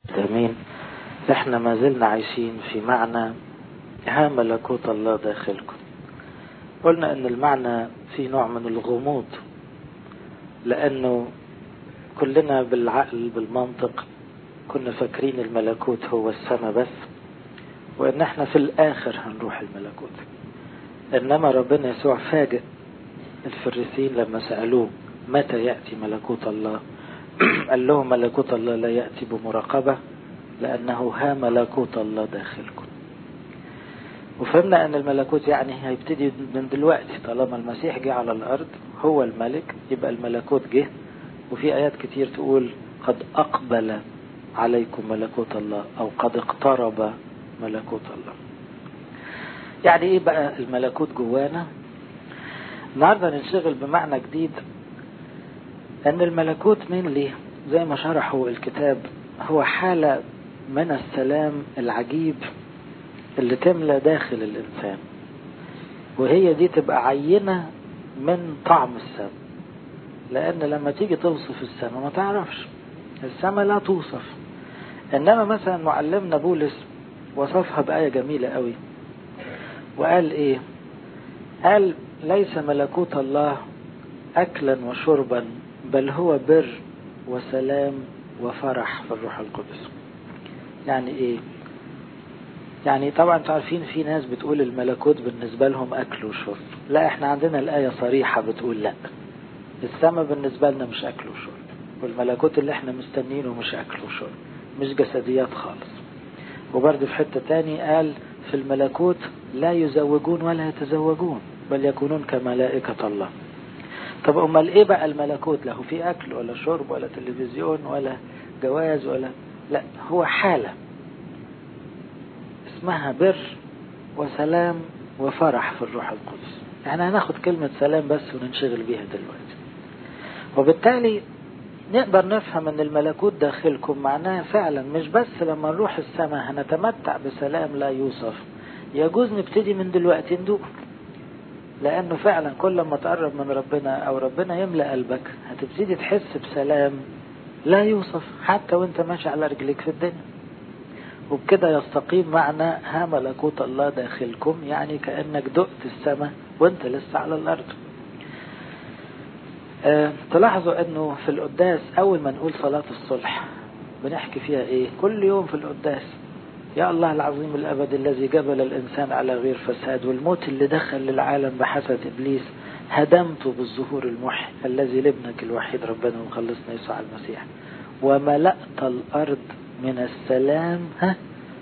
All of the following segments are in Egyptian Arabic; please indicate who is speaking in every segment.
Speaker 1: امين احنا ما زلنا عايشين في معنى ها ملكوت الله داخلكم قلنا ان المعنى في نوع من الغموض لانه كلنا بالعقل بالمنطق كنا فاكرين الملكوت هو السماء بس وان احنا في الاخر هنروح الملكوت انما ربنا يسوع فاجئ الفريسين لما سألوه متى يأتي ملكوت الله قال لهم ملكوت الله لا يأتي بمراقبة لأنه ها ملكوت الله داخلكم وفهمنا أن الملكوت يعني هيبتدي من دلوقتي طالما المسيح جه على الأرض هو الملك يبقى الملكوت جه وفي آيات كتير تقول قد أقبل عليكم ملكوت الله أو قد اقترب ملكوت الله يعني إيه بقى الملكوت جوانا النهارده ننشغل بمعنى جديد أن الملكوت من ليه زي ما شرحه الكتاب هو حالة من السلام العجيب اللي تملى داخل الإنسان وهي دي تبقى عينة من طعم السماء لأن لما تيجي توصف السماء ما تعرفش السماء لا توصف إنما مثلا معلمنا بولس وصفها بآية جميلة قوي وقال إيه قال ليس ملكوت الله أكلا وشربا بل هو بر وسلام وفرح في الروح القدس يعني ايه يعني طبعا عارفين في ناس بتقول الملكوت بالنسبة لهم أكل وشرب لا احنا عندنا الآية صريحة بتقول لا السماء بالنسبة لنا مش أكل وشرب والملكوت اللي احنا مستنينه مش أكل وشرب مش جسديات خالص وبرضه في حتة تاني قال في الملكوت لا يزوجون ولا يتزوجون بل يكونون كملائكة الله طب امال ايه بقى الملكوت له في اكل ولا شرب ولا تلفزيون ولا جواز ولا لا هو حالة اسمها بر وسلام وفرح في الروح القدس يعني هناخد كلمة سلام بس وننشغل بيها دلوقتي وبالتالي نقدر نفهم ان الملكوت داخلكم معناها فعلا مش بس لما نروح السماء هنتمتع بسلام لا يوصف يجوز نبتدي من دلوقتي ندوق لانه فعلا كل ما تقرب من ربنا او ربنا يملأ قلبك هتبتدي تحس بسلام لا يوصف حتى وانت ماشي على رجليك في الدنيا وبكده يستقيم معنى ها ملكوت الله داخلكم يعني كأنك دقت السماء وانت لسه على الارض أه تلاحظوا انه في القداس اول ما نقول صلاة الصلح بنحكي فيها ايه كل يوم في القداس يا الله العظيم الأبد الذي جبل الإنسان على غير فساد والموت اللي دخل للعالم بحسد إبليس هدمته بالظهور المحي الذي لابنك الوحيد ربنا ومخلصنا يسوع المسيح وملأت الأرض من السلام ها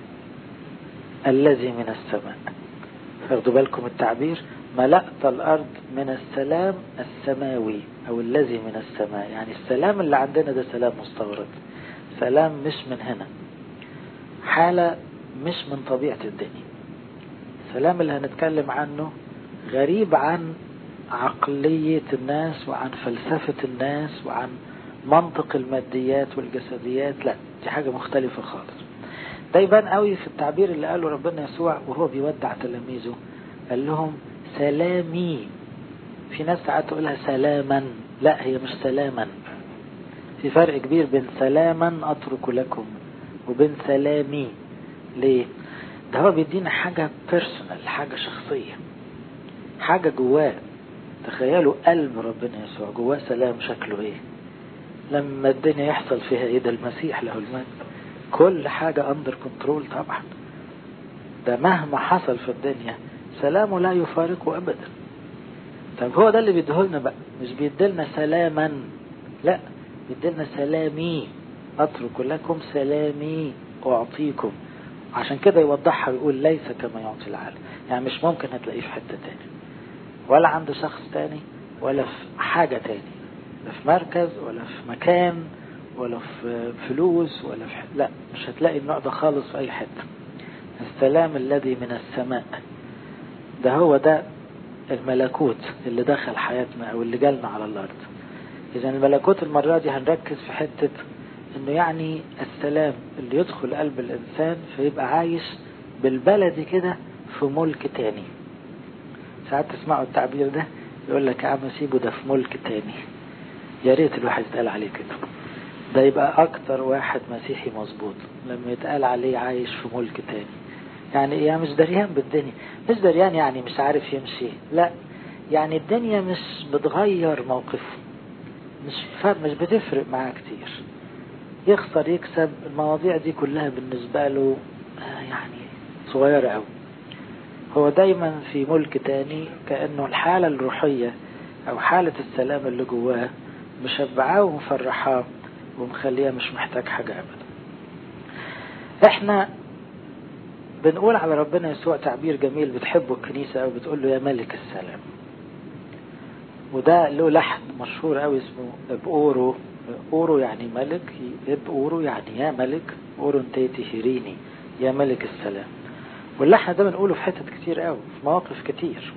Speaker 1: الذي من السماء خدوا بالكم التعبير ملأت الأرض من السلام السماوي أو الذي من السماء يعني السلام اللي عندنا ده سلام مستورد سلام مش من هنا حالة مش من طبيعة الدنيا السلام اللي هنتكلم عنه غريب عن عقلية الناس وعن فلسفة الناس وعن منطق الماديات والجسديات لا دي حاجة مختلفة خالص ده يبان قوي في التعبير اللي قاله ربنا يسوع وهو بيودع تلاميذه قال لهم سلامي في ناس ساعات تقولها سلاما لا هي مش سلاما في فرق كبير بين سلاما أترك لكم وبين سلامي ليه ده هو بيدينا حاجة بيرسونال حاجة شخصية حاجة جواه تخيلوا قلب ربنا يسوع جواه سلام شكله ايه لما الدنيا يحصل فيها ايه ده المسيح له المجد كل حاجة اندر كنترول طبعا ده مهما حصل في الدنيا سلامه لا يفارقه ابدا طب هو ده اللي بيديهولنا بقى مش بيديلنا سلاما لا بيديلنا سلامي أترك لكم سلامي أعطيكم عشان كده يوضحها ويقول ليس كما يعطي العالم يعني مش ممكن هتلاقيه في حتة تاني ولا عند شخص تاني ولا في حاجة تاني لا في مركز ولا في مكان ولا في فلوس ولا في لا مش هتلاقي النوع ده خالص في أي حتة السلام الذي من السماء ده هو ده الملكوت اللي دخل حياتنا أو اللي جالنا على الأرض إذا الملكوت المرة دي هنركز في حتة انه يعني السلام اللي يدخل قلب الانسان فيبقى عايش بالبلدي كده في ملك تاني ساعات تسمعوا التعبير ده يقول لك يا عم سيبه ده في ملك تاني يا ريت الواحد يتقال عليه كده ده يبقى اكتر واحد مسيحي مظبوط لما يتقال عليه عايش في ملك تاني يعني ايه مش دريان بالدنيا مش دريان يعني مش عارف يمشي لا يعني الدنيا مش بتغير موقفه مش مش بتفرق معاه كتير يخسر يكسب المواضيع دي كلها بالنسبة له يعني صغيرة قوي هو دايما في ملك تاني كأنه الحالة الروحية أو حالة السلام اللي جواه مشبعاه ومفرحاه ومخليه مش محتاج حاجة أبدا احنا بنقول على ربنا يسوع تعبير جميل بتحبه الكنيسة أو بتقول له يا ملك السلام وده له لحن مشهور قوي اسمه بأورو أورو يعني ملك بأورو يعني يا ملك أورو انتيتي هيريني يا ملك السلام واللحن ده بنقوله في حتت كتير قوي في مواقف كتير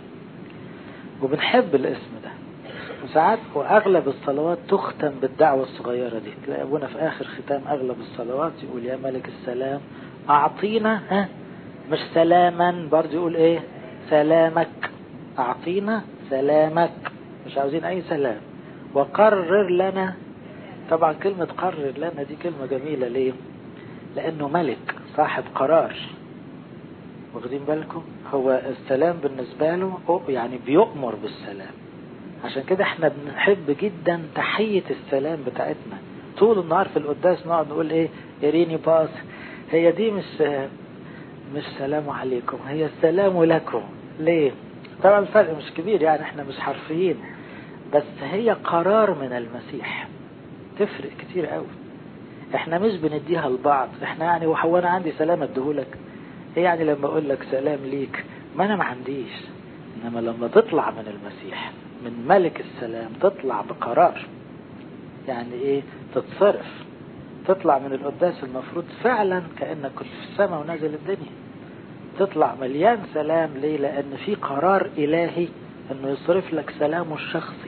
Speaker 1: وبنحب الاسم ده وساعات واغلب الصلوات تختم بالدعوة الصغيرة دي تلاقي ابونا في اخر ختام اغلب الصلوات يقول يا ملك السلام اعطينا ها مش سلاما برضه يقول ايه سلامك اعطينا سلامك مش عاوزين اي سلام وقرر لنا طبعا كلمة قرر لنا دي كلمة جميلة ليه لانه ملك صاحب قرار واخدين بالكم هو السلام بالنسبة له يعني بيؤمر بالسلام عشان كده احنا بنحب جدا تحية السلام بتاعتنا طول النهار في القداس نقعد نقول ايه اريني باس هي دي مش مش سلام عليكم هي السلام لكم ليه طبعا الفرق مش كبير يعني احنا مش حرفيين بس هي قرار من المسيح تفرق كتير قوي احنا مش بنديها لبعض احنا يعني هو انا عندي سلام اديهولك ايه يعني لما اقول لك سلام ليك ما انا ما عنديش انما لما تطلع من المسيح من ملك السلام تطلع بقرار يعني ايه تتصرف تطلع من القداس المفروض فعلا كأنك كنت في السماء ونازل الدنيا تطلع مليان سلام ليه لان في قرار الهي انه يصرف لك سلامه الشخصي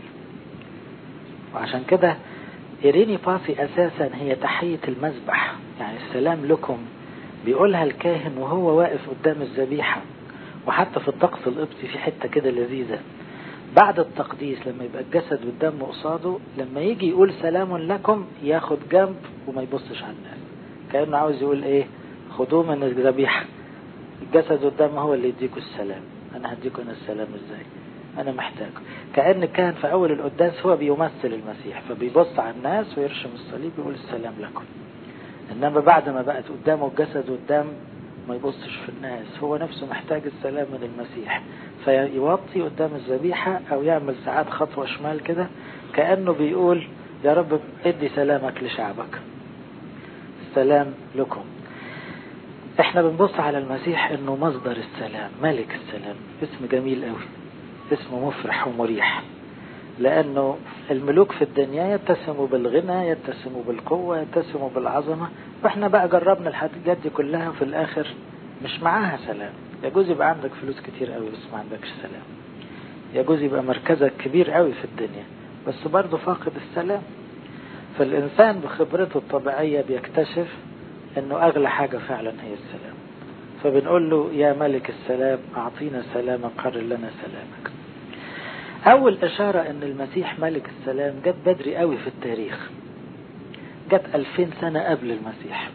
Speaker 1: وعشان كده إيريني باسي أساسا هي تحية المذبح يعني السلام لكم بيقولها الكاهن وهو واقف قدام الذبيحة وحتى في الطقس القبطي في حتة كده لذيذة بعد التقديس لما يبقى الجسد والدم قصاده لما يجي يقول سلام لكم ياخد جنب وما يبصش على الناس كأنه عاوز يقول ايه خدوه من الذبيحة الجسد والدم هو اللي يديكوا السلام انا هديكوا انا السلام ازاي انا محتاجه كأن كان في اول القداس هو بيمثل المسيح فبيبص على الناس ويرشم الصليب ويقول السلام لكم انما بعد ما بقت قدامه الجسد والدم ما يبصش في الناس هو نفسه محتاج السلام من المسيح فيوطي قدام الذبيحة او يعمل ساعات خطوة شمال كده كأنه بيقول يا رب ادي سلامك لشعبك السلام لكم احنا بنبص على المسيح انه مصدر السلام ملك السلام اسم جميل قوي اسم مفرح ومريح لأنه الملوك في الدنيا يتسموا بالغنى يتسموا بالقوة يتسموا بالعظمة واحنا بقى جربنا الحاجات دي كلها وفي الآخر مش معاها سلام يجوز يبقى عندك فلوس كتير قوي بس ما عندكش سلام يجوز يبقى مركزك كبير قوي في الدنيا بس برضه فاقد السلام فالإنسان بخبرته الطبيعية بيكتشف أنه أغلى حاجة فعلا هي السلام فبنقول له يا ملك السلام أعطينا سلامك قرر لنا سلامك أول إشارة أن المسيح ملك السلام جت بدري قوي في التاريخ جت ألفين سنة قبل المسيح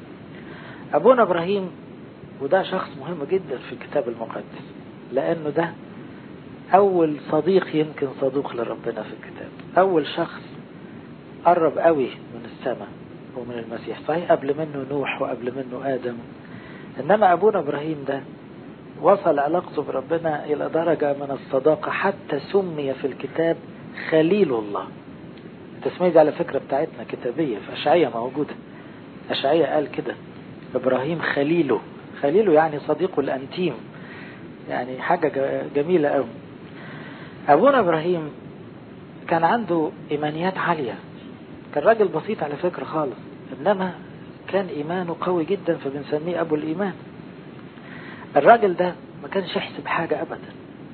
Speaker 1: أبونا إبراهيم وده شخص مهم جدا في الكتاب المقدس لأنه ده أول صديق يمكن صدوق لربنا في الكتاب أول شخص قرب قوي من السماء ومن المسيح صحيح قبل منه نوح وقبل منه آدم إنما أبونا إبراهيم ده وصل علاقته بربنا إلى درجة من الصداقة حتى سمي في الكتاب خليل الله التسمية دي على فكرة بتاعتنا كتابية في أشعية موجودة أشعية قال كده إبراهيم خليله خليله يعني صديقه الأنتيم يعني حاجة جميلة أوي أبونا إبراهيم كان عنده إيمانيات عالية كان راجل بسيط على فكرة خالص إنما كان إيمانه قوي جدا فبنسميه أبو الإيمان الراجل ده ما كانش يحسب حاجة أبدا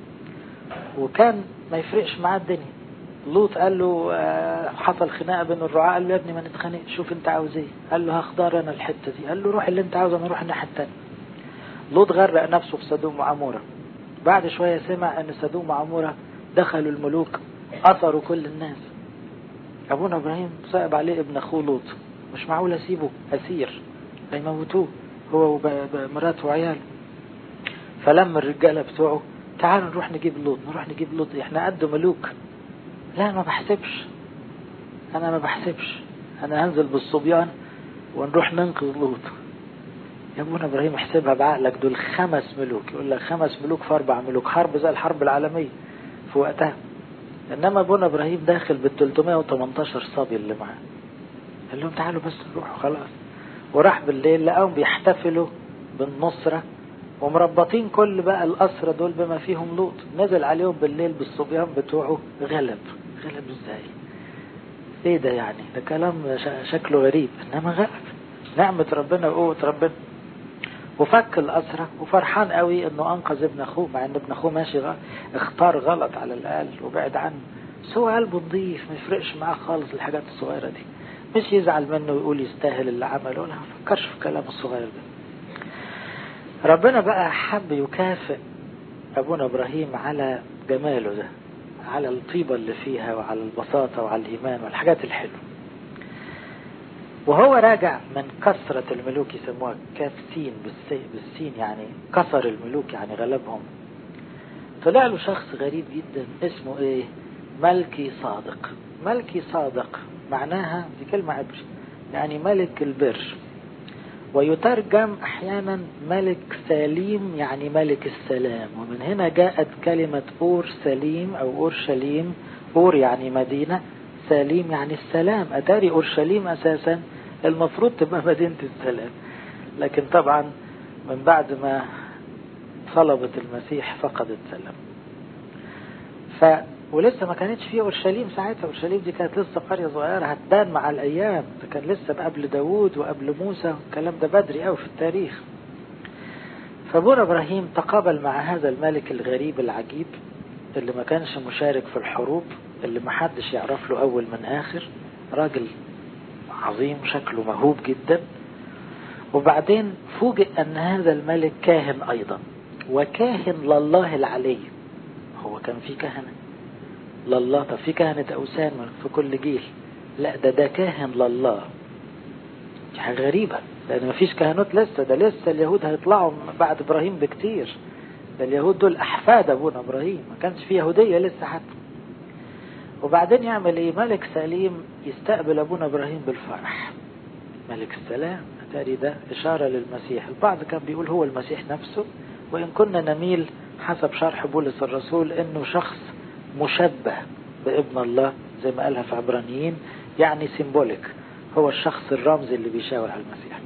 Speaker 1: وكان ما يفرقش معاه الدنيا لوط قال له حصل خناقه بين الرعاة قال له يا ابني ما نتخانق شوف انت عاوز ايه قال له هختار انا الحته دي قال له روح اللي انت عاوزه انا اروح الناحيه الثانيه لوط غرق نفسه في سدوم وعموره بعد شويه سمع ان سدوم وعموره دخلوا الملوك اثروا كل الناس ابونا ابراهيم صعب عليه ابن اخوه لوط مش معقول اسيبه اسير هيموتوه هو ومراته وعياله فلما الرجاله بتوعه تعالوا نروح نجيب لوط نروح نجيب لوط احنا قد ملوك لا ما بحسبش انا ما بحسبش انا هنزل بالصبيان ونروح ننقذ لوط يا ابونا ابراهيم احسبها بعقلك دول خمس ملوك يقول لك خمس ملوك في اربع ملوك حرب زي الحرب العالميه في وقتها انما ابونا ابراهيم داخل بال 318 صبي اللي معاه قال لهم تعالوا بس نروح خلاص وراح بالليل لقاهم بيحتفلوا بالنصرة ومربطين كل بقى الأسرة دول بما فيهم لوط نزل عليهم بالليل بالصبيان بتوعه غلب غلب ازاي ايه ده يعني ده كلام شكله غريب انما غلب نعمة ربنا وقوة ربنا وفك الأسرة وفرحان قوي انه انقذ ابن اخوه مع ان ابن اخوه ماشي غلط اختار غلط على الاقل وبعد عنه بس هو قلبه نظيف ما يفرقش معاه خالص الحاجات الصغيرة دي مش يزعل منه ويقول يستاهل اللي عمله لا ما فكرش في كلام الصغير ده ربنا بقى حب يكافئ ابونا ابراهيم على جماله ده على الطيبة اللي فيها وعلى البساطة وعلى الإيمان والحاجات الحلوة وهو راجع من كثرة الملوك يسموها كاف سين بالسين يعني كسر الملوك يعني غلبهم طلع له شخص غريب جدا اسمه ايه ملكي صادق ملكي صادق معناها دي كلمة عبري يعني ملك البر ويترجم احيانا ملك سليم يعني ملك السلام ومن هنا جاءت كلمة اور سليم او اورشليم اور يعني مدينة سليم يعني السلام اتاري اورشليم اساسا المفروض تبقى مدينة السلام لكن طبعا من بعد ما طلبت المسيح فقدت سلام ف ولسه ما كانتش فيه اورشليم ساعتها اورشليم دي كانت لسه قريه صغيره هتبان مع الايام ده كان لسه قبل داوود وقبل موسى الكلام ده بدري قوي في التاريخ فابونا ابراهيم تقابل مع هذا الملك الغريب العجيب اللي ما كانش مشارك في الحروب اللي ما حدش يعرف له اول من اخر راجل عظيم شكله مهوب جدا وبعدين فوجئ ان هذا الملك كاهن ايضا وكاهن لله العلي هو كان في كهنه لله طب في كهنة أوثان في كل جيل لا ده ده كاهن لله دي حاجة غريبة لأن مفيش كهنوت لسه ده لسه اليهود هيطلعوا بعد إبراهيم بكتير ده اليهود دول أحفاد أبونا إبراهيم ما كانش في يهودية لسه حتى وبعدين يعمل إيه ملك سليم يستقبل أبونا إبراهيم بالفرح ملك السلام أتاري ده إشارة للمسيح البعض كان بيقول هو المسيح نفسه وإن كنا نميل حسب شرح بولس الرسول إنه شخص مشبه بابن الله زي ما قالها في عبرانيين يعني سيمبوليك هو الشخص الرمزي اللي بيشاور على المسيح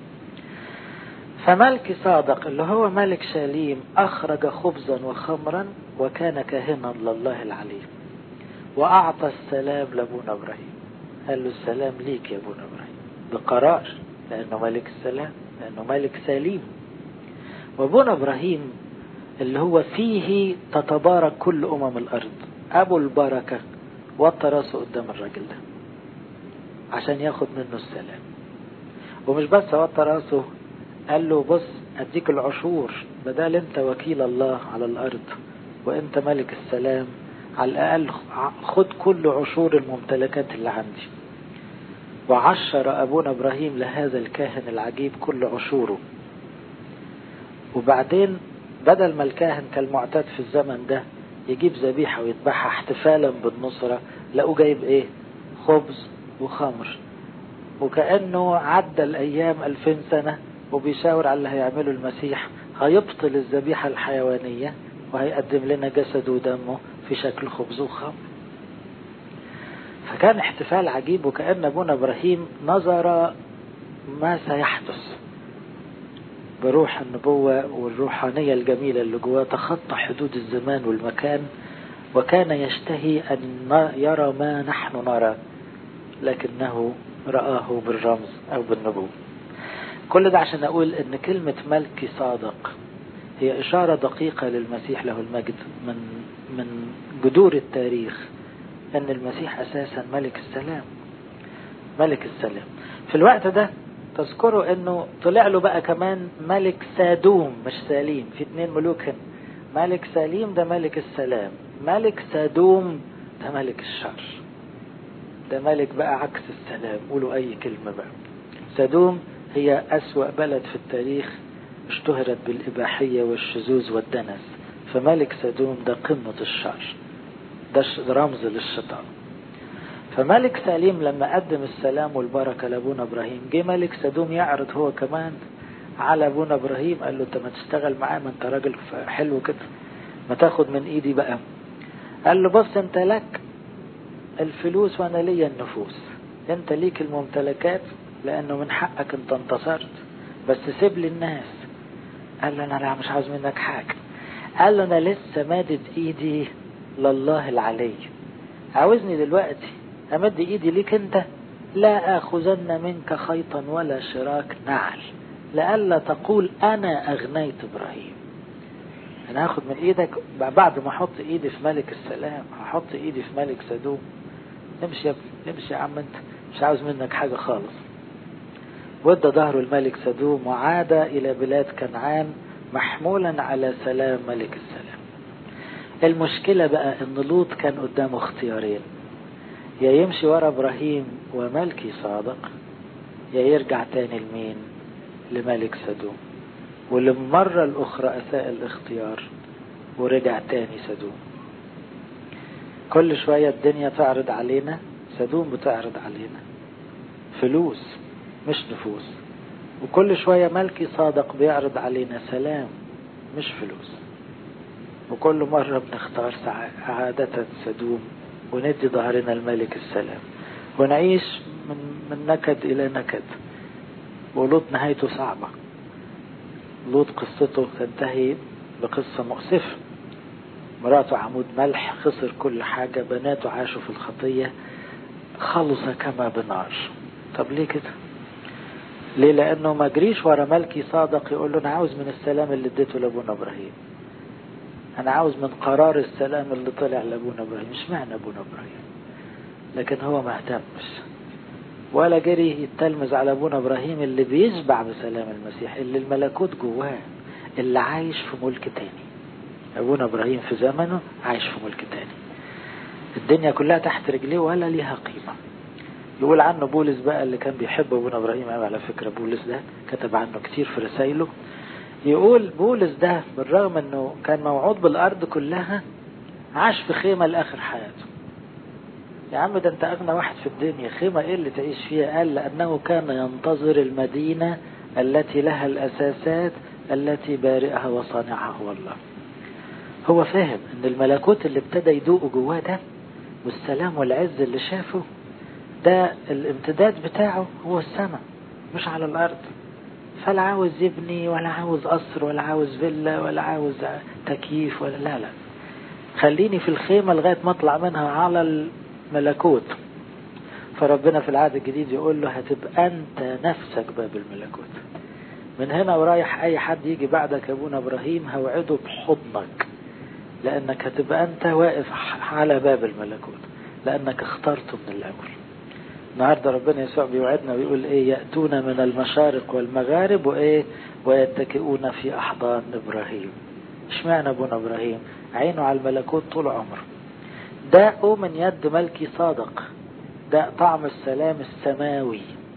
Speaker 1: فملك صادق اللي هو ملك شاليم أخرج خبزا وخمرا وكان كاهنا لله العلي وأعطى السلام لأبونا إبراهيم قال له السلام ليك يا أبونا إبراهيم بقرار لأنه ملك السلام لأنه ملك سليم وأبونا إبراهيم اللي هو فيه تتبارك كل أمم الأرض أبو البركة وطى راسه قدام الراجل ده عشان ياخد منه السلام ومش بس وطى راسه قال له بص أديك العشور بدل أنت وكيل الله على الأرض وأنت ملك السلام على الأقل خد كل عشور الممتلكات اللي عندي وعشر أبونا إبراهيم لهذا الكاهن العجيب كل عشوره وبعدين بدل ما الكاهن كالمعتاد في الزمن ده يجيب ذبيحة ويذبحها احتفالا بالنصرة لقوا جايب ايه خبز وخمر وكأنه عدى الأيام ألفين سنة وبيشاور على اللي هيعمله المسيح هيبطل الذبيحة الحيوانية وهيقدم لنا جسده ودمه في شكل خبز وخمر فكان احتفال عجيب وكأن أبونا إبراهيم نظر ما سيحدث بروح النبوة والروحانية الجميلة اللي جواه تخطى حدود الزمان والمكان وكان يشتهي أن يرى ما نحن نرى لكنه رآه بالرمز أو بالنبوة كل ده عشان أقول أن كلمة ملكي صادق هي إشارة دقيقة للمسيح له المجد من من جذور التاريخ أن المسيح أساسا ملك السلام ملك السلام في الوقت ده تذكروا انه طلع له بقى كمان ملك سادوم مش سليم في اتنين ملوك هنا ملك سليم ده ملك السلام ملك سادوم ده ملك الشر ده ملك بقى عكس السلام قولوا أي كلمة بقى سدوم هي أسوأ بلد في التاريخ اشتهرت بالإباحية والشذوذ والدنس فملك سدوم ده قمة الشر ده رمز للشيطان فملك سليم لما قدم السلام والبركة لأبونا إبراهيم جه ملك سدوم يعرض هو كمان على أبونا إبراهيم قال له أنت ما تشتغل معاه ما أنت راجل حلو كده ما تاخد من إيدي بقى قال له بص أنت لك الفلوس وأنا ليا النفوس أنت ليك الممتلكات لأنه من حقك أنت انتصرت بس سيب لي الناس قال له أنا لا مش عاوز منك حاجة قال له أنا لسه مادد إيدي لله العلي عاوزني دلوقتي أمد إيدي ليك أنت لا آخذن منك خيطا ولا شراك نعل لئلا تقول أنا أغنيت إبراهيم أنا هاخد من إيدك بعد ما أحط إيدي في ملك السلام هحط إيدي في ملك سدوم امشي يا ابني امشي يا عم أنت مش عاوز منك حاجة خالص ودى ظهره الملك سدوم وعاد إلى بلاد كنعان محمولا على سلام ملك السلام المشكلة بقى ان لوط كان قدامه اختيارين يا يمشي ورا ابراهيم وملكي صادق يا يرجع تاني لمين لملك سدوم وللمرة الأخرى أساء الاختيار ورجع تاني سدوم كل شوية الدنيا تعرض علينا سدوم بتعرض علينا فلوس مش نفوس وكل شوية ملكي صادق بيعرض علينا سلام مش فلوس وكل مرة بنختار عادة سدوم وندي ظهرنا الملك السلام ونعيش من, من نكد إلى نكد ولوط نهايته صعبة لوط قصته تنتهي بقصة مؤسفة مراته عمود ملح خسر كل حاجة بناته عاشوا في الخطية خلص كما بنار طب ليه كده ليه لانه ما جريش ورا ملكي صادق يقول له انا عاوز من السلام اللي اديته لابونا ابراهيم انا عاوز من قرار السلام اللي طلع لابونا ابراهيم مش معنى ابونا ابراهيم لكن هو ما اهتمش ولا جري يتلمذ على ابونا ابراهيم اللي بيشبع بسلام المسيح اللي الملكوت جواه اللي عايش في ملك تاني ابونا ابراهيم في زمنه عايش في ملك تاني الدنيا كلها تحت رجليه ولا ليها قيمه يقول عنه بولس بقى اللي كان بيحب ابونا ابراهيم قوي على فكره بولس ده كتب عنه كتير في رسائله يقول بولس ده بالرغم انه كان موعود بالارض كلها عاش في خيمه لاخر حياته يا عم ده انت اغنى واحد في الدنيا خيمه ايه اللي تعيش فيها قال لانه كان ينتظر المدينه التي لها الاساسات التي بارئها وصانعها هو الله هو فاهم ان الملكوت اللي ابتدى يدوقه جواه ده والسلام والعز اللي شافه ده الامتداد بتاعه هو السماء مش على الأرض فلا عاوز يبني ولا عاوز قصر ولا عاوز فيلا ولا عاوز تكييف ولا لا لا خليني في الخيمة لغاية ما اطلع منها على الملكوت فربنا في العهد الجديد يقول له هتبقى انت نفسك باب الملكوت من هنا ورايح اي حد يجي بعدك يا ابونا ابراهيم هوعده بحضنك لانك هتبقى انت واقف على باب الملكوت لانك اخترته من الاول النهارده ربنا يسوع بيوعدنا ويقول ايه ياتون من المشارق والمغارب وايه ويتكئون في احضان ابراهيم اشمعنى ابونا ابراهيم عينه على الملكوت طول عمره داقوا من يد ملكي صادق داق طعم السلام السماوي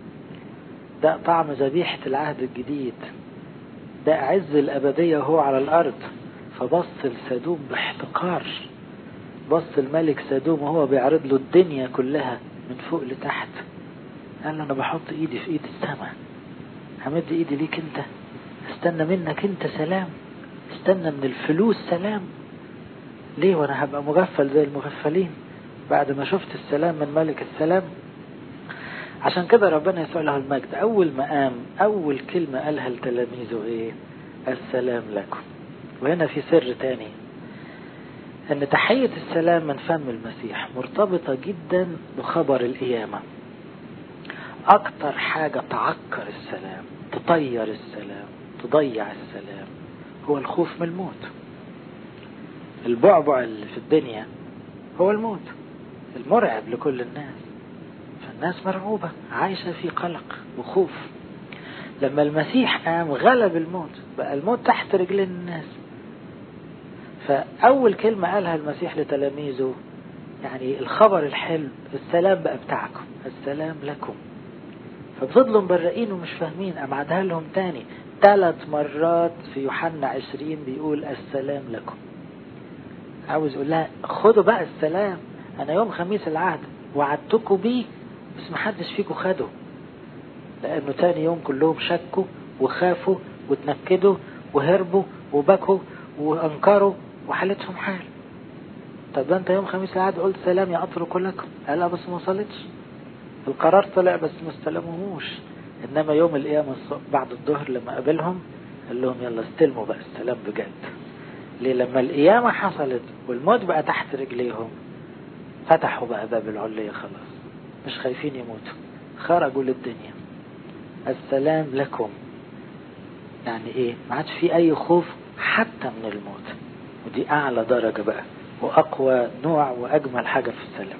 Speaker 1: داق طعم ذبيحة العهد الجديد داق عز الأبدية وهو على الأرض فبص لسدوم باحتقار بص الملك سدوم وهو بيعرض له الدنيا كلها من فوق لتحت قال له انا بحط ايدي في ايد السماء همد ايدي ليك انت استنى منك انت سلام استنى من الفلوس سلام ليه وانا هبقى مغفل زي المغفلين بعد ما شفت السلام من ملك السلام عشان كده ربنا يسوع له المجد اول ما قام اول كلمة قالها لتلاميذه ايه السلام لكم وهنا في سر تاني ان تحية السلام من فم المسيح مرتبطة جدا بخبر القيامة اكتر حاجة تعكر السلام تطير السلام تضيع السلام هو الخوف من الموت البعبع اللي في الدنيا هو الموت المرعب لكل الناس فالناس مرعوبة عايشة في قلق وخوف لما المسيح قام غلب الموت بقى الموت تحت رجلين الناس فأول كلمة قالها المسيح لتلاميذه يعني الخبر الحلو السلام بقى بتاعكم السلام لكم ففضلوا مبرقين ومش فاهمين أم عادها لهم تاني ثلاث مرات في يوحنا عشرين بيقول السلام لكم عاوز يقول لها خدوا بقى السلام أنا يوم خميس العهد وعدتكم بيه بس محدش فيكم خده لأنه تاني يوم كلهم شكوا وخافوا وتنكدوا وهربوا وبكوا وأنكروا وحالتهم حال طب ده انت يوم خميس العهد قلت سلام يا اترك لكم قال لا بس ما وصلتش القرار طلع بس ما استلموهوش انما يوم القيامة بعد الظهر لما قابلهم قال لهم يلا استلموا بقى السلام بجد ليه لما القيامة حصلت والموت بقى تحت رجليهم فتحوا بقى باب العلية خلاص مش خايفين يموتوا خرجوا للدنيا السلام لكم يعني ايه ما عادش في اي خوف حتى من الموت ودي اعلى درجة بقى واقوى نوع واجمل حاجة في السلام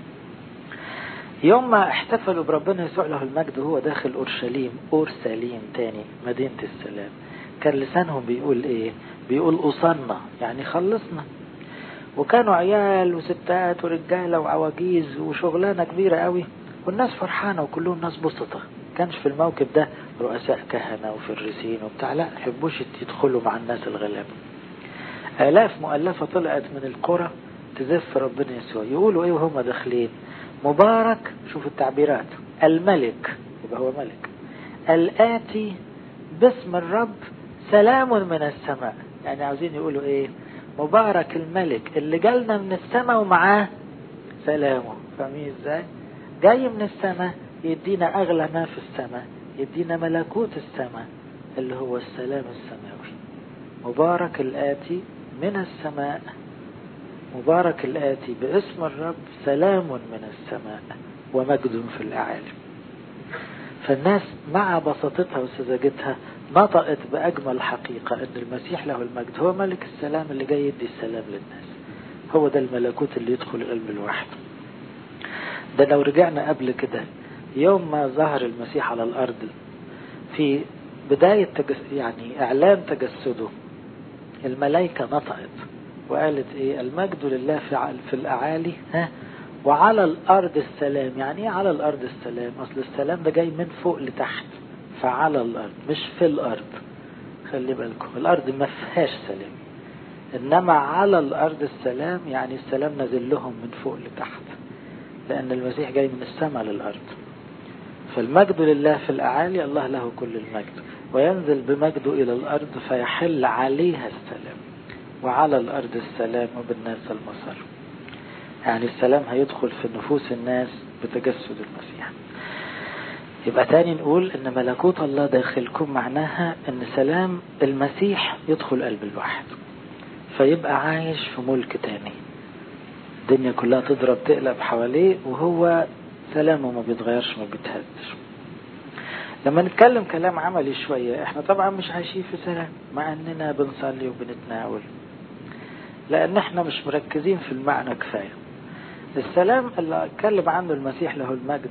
Speaker 1: يوم ما احتفلوا بربنا يسوع له المجد وهو داخل اورشليم اورسليم تاني مدينة السلام كان لسانهم بيقول ايه بيقول أصلنا يعني خلصنا وكانوا عيال وستات ورجالة وعواجيز وشغلانة كبيرة قوي والناس فرحانة وكلهم ناس بسطة كانش في الموكب ده رؤساء كهنة وفريسين وبتاع لا يحبوش يدخلوا مع الناس الغلابة آلاف مؤلفة طلعت من القرى تزف ربنا يسوع يقولوا ايه وهم داخلين مبارك شوف التعبيرات الملك يبقى هو ملك الآتي باسم الرب سلام من السماء يعني عاوزين يقولوا ايه مبارك الملك اللي جالنا من السماء ومعاه سلامه فاهمين ازاي جاي من السماء يدينا اغلى ما في السماء يدينا ملكوت السماء اللي هو السلام السماوي مبارك الآتي من السماء مبارك الآتي باسم الرب سلام من السماء ومجد في الأعالي فالناس مع بساطتها وسذاجتها نطقت بأجمل حقيقة أن المسيح له المجد هو ملك السلام اللي جاي يدي السلام للناس هو ده الملكوت اللي يدخل قلب الواحد ده لو رجعنا قبل كده يوم ما ظهر المسيح على الأرض في بداية تجس يعني إعلان تجسده الملائكة نطقت وقالت إيه المجد لله في في الأعالي ها وعلى الأرض السلام يعني إيه على الأرض السلام أصل السلام ده جاي من فوق لتحت فعلى الأرض مش في الأرض خلي بالكم الأرض ما فيهاش سلام إنما على الأرض السلام يعني السلام نزل لهم من فوق لتحت لأن المسيح جاي من السماء للأرض فالمجد لله في الأعالي الله له كل المجد وينزل بمجده إلى الأرض فيحل عليها السلام وعلى الأرض السلام وبالناس المسار يعني السلام هيدخل في نفوس الناس بتجسد المسيح يبقى تاني نقول ان ملكوت الله داخلكم معناها ان سلام المسيح يدخل قلب الواحد فيبقى عايش في ملك تاني الدنيا كلها تضرب تقلب حواليه وهو سلامه ما بيتغيرش ما بيتهزش لما نتكلم كلام عملي شوية احنا طبعا مش عايشين في سلام مع اننا بنصلي وبنتناول لان احنا مش مركزين في المعنى كفاية السلام اللي اتكلم عنه المسيح له المجد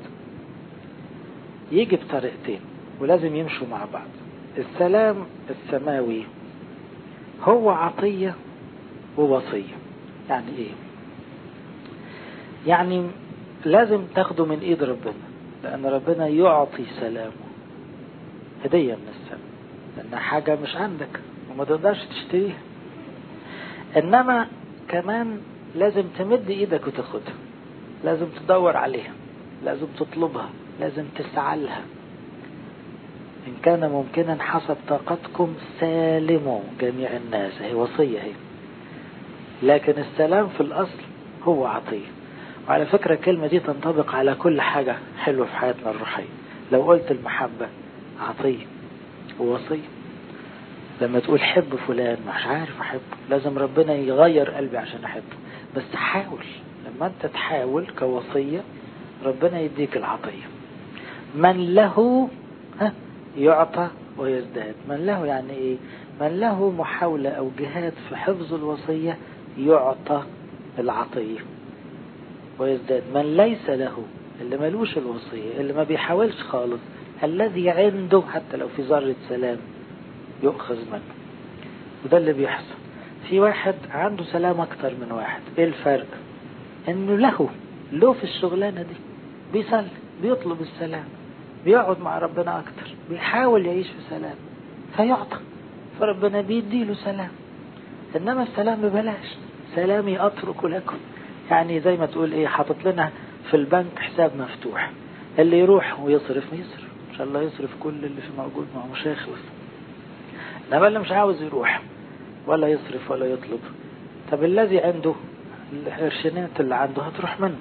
Speaker 1: يجي بطريقتين ولازم يمشوا مع بعض السلام السماوي هو عطية ووصية يعني ايه يعني لازم تاخده من ايد ربنا لان ربنا يعطي سلامه هدية من السماء لانها حاجة مش عندك وما تقدرش تشتريها انما كمان لازم تمد ايدك وتاخدها لازم تدور عليها لازم تطلبها لازم تسعى لها إن كان ممكنا حسب طاقتكم سالموا جميع الناس هي وصية هي لكن السلام في الأصل هو عطية وعلى فكرة الكلمة دي تنطبق على كل حاجة حلوة في حياتنا الروحية لو قلت المحبة عطية ووصية لما تقول حب فلان مش عارف أحبه لازم ربنا يغير قلبي عشان أحبه بس حاول لما أنت تحاول كوصية ربنا يديك العطية من له يعطى ويزداد من له يعني ايه من له محاولة او جهاد في حفظ الوصية يعطى العطية ويزداد من ليس له اللي ملوش الوصية اللي ما بيحاولش خالص الذي عنده حتى لو في ذرة سلام يؤخذ منه وده اللي بيحصل في واحد عنده سلام اكتر من واحد ايه الفرق انه له له في الشغلانة دي بيصلي بيطلب السلام بيقعد مع ربنا اكتر بيحاول يعيش في سلام فيعطى فربنا بيديله سلام انما السلام ببلاش سلامي اترك لكم يعني زي ما تقول ايه حاطط لنا في البنك حساب مفتوح اللي يروح ويصرف يصرف ان شاء الله يصرف كل اللي في موجود معه مش هيخلص انما اللي مش عاوز يروح ولا يصرف ولا يطلب طب الذي عنده القرشينات اللي عنده هتروح منه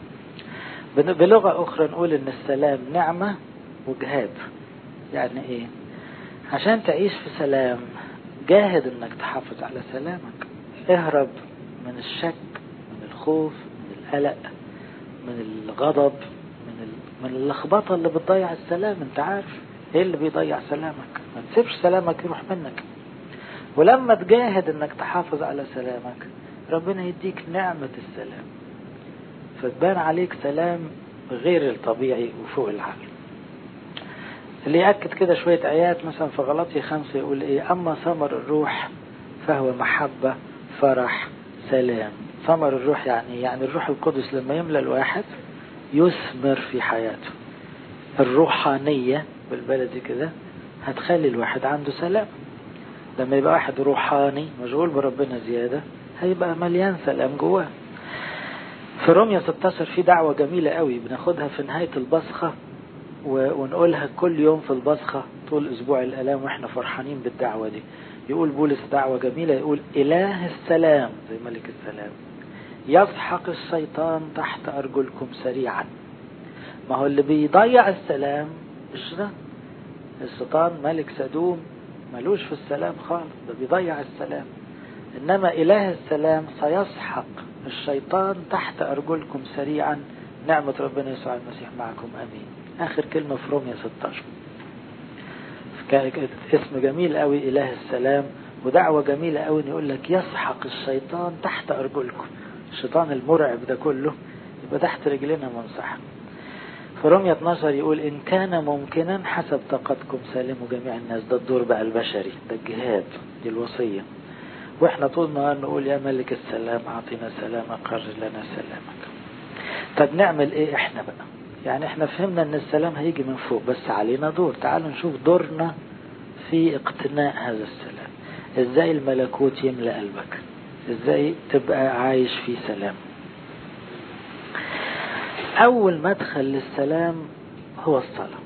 Speaker 1: بلغة أخرى نقول إن السلام نعمة وجهاد يعني إيه عشان تعيش في سلام جاهد إنك تحافظ على سلامك اهرب من الشك من الخوف من القلق من الغضب من ال... من اللخبطة اللي بتضيع السلام انت عارف ايه اللي بيضيع سلامك ما تسيبش سلامك يروح منك ولما تجاهد انك تحافظ على سلامك ربنا يديك نعمة السلام فتبان عليك سلام غير الطبيعي وفوق العقل اللي يأكد كده شوية آيات مثلا في غلطي خمسة يقول إيه أما ثمر الروح فهو محبة فرح سلام ثمر الروح يعني يعني الروح القدس لما يملى الواحد يثمر في حياته الروحانية بالبلدي كده هتخلي الواحد عنده سلام لما يبقى واحد روحاني مشغول بربنا زيادة هيبقى مليان سلام جواه في روميا 16 في دعوة جميلة قوي بناخدها في نهاية البصخة ونقولها كل يوم في البصخة طول أسبوع الألام وإحنا فرحانين بالدعوة دي يقول بولس دعوة جميلة يقول إله السلام زي ملك السلام يسحق الشيطان تحت أرجلكم سريعا ما هو اللي بيضيع السلام مش ده الشيطان ملك سدوم ملوش في السلام خالص ده بيضيع السلام إنما إله السلام سيسحق الشيطان تحت أرجلكم سريعا نعمة ربنا يسوع المسيح معكم أمين آخر كلمة في روميا 16 اسم جميل قوي إله السلام ودعوة جميلة قوي يقول لك يسحق الشيطان تحت أرجلكم الشيطان المرعب ده كله يبقى تحت رجلنا منسحق في رومية 12 يقول إن كان ممكنا حسب طاقتكم سالموا جميع الناس ده الدور بقى البشري ده الجهاد دي الوصية واحنا طول النهار نقول يا ملك السلام اعطينا سلامك قرر لنا سلامك طب نعمل ايه احنا بقى يعني احنا فهمنا ان السلام هيجي من فوق بس علينا دور تعالوا نشوف دورنا في اقتناء هذا السلام ازاي الملكوت يملى قلبك ازاي تبقى عايش في سلام اول مدخل للسلام هو الصلاة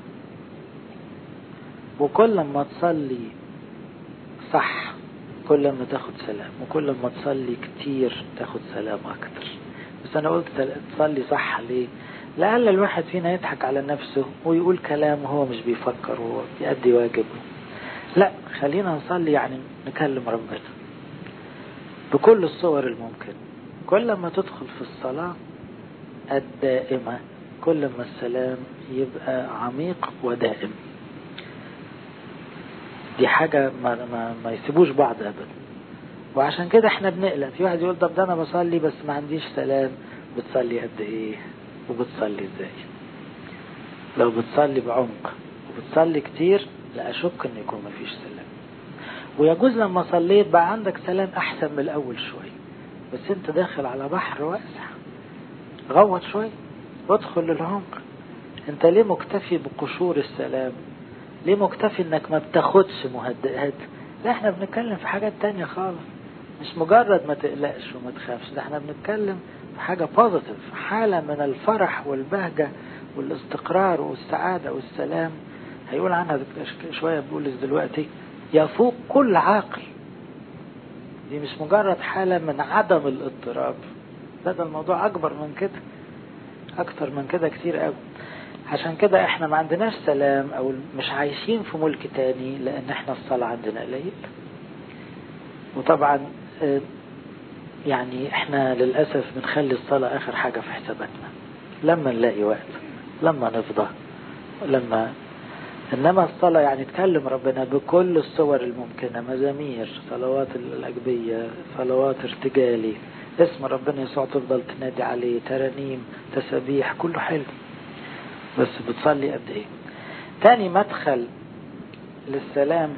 Speaker 1: وكل ما تصلي صح كل ما تاخد سلام وكل ما تصلي كتير تاخد سلام اكتر بس انا قلت تصلي صح ليه لعل الواحد فينا يضحك على نفسه ويقول كلام وهو مش بيفكر وهو بيأدي واجبه لا خلينا نصلي يعني نكلم ربنا بكل الصور الممكن كل ما تدخل في الصلاة الدائمة كل ما السلام يبقى عميق ودائم دي حاجة ما, ما, ما يسيبوش بعض أبدا وعشان كده احنا بنقلق في واحد يقول طب ده انا بصلي بس ما عنديش سلام بتصلي قد ايه وبتصلي ازاي لو بتصلي بعمق وبتصلي كتير لا اشك ان يكون ما فيش سلام ويجوز لما صليت بقى عندك سلام احسن من الاول شوي بس انت داخل على بحر واسع غوط شوي وادخل للعمق انت ليه مكتفي بقشور السلام ليه مكتفي انك ما بتاخدش مهدئات لا احنا بنتكلم في حاجات تانية خالص مش مجرد ما تقلقش وما تخافش ده احنا بنتكلم في حاجة بوزيتيف حالة من الفرح والبهجة والاستقرار والسعادة والسلام هيقول عنها شوية بولس دلوقتي يفوق كل عاقل دي مش مجرد حالة من عدم الاضطراب لا ده الموضوع أكبر من كده أكتر من كده كتير قوي عشان كده احنا ما عندناش سلام او مش عايشين في ملك تاني لان احنا الصلاة عندنا قليل وطبعا يعني احنا للأسف بنخلي الصلاة اخر حاجة في حساباتنا لما نلاقي وقت لما نفضى لما انما الصلاة يعني تكلم ربنا بكل الصور الممكنة مزامير صلوات الأجبية صلوات ارتجالي اسم ربنا يسوع تفضل تنادي عليه ترانيم تسابيح كله حلو بس بتصلي قد ايه تاني مدخل للسلام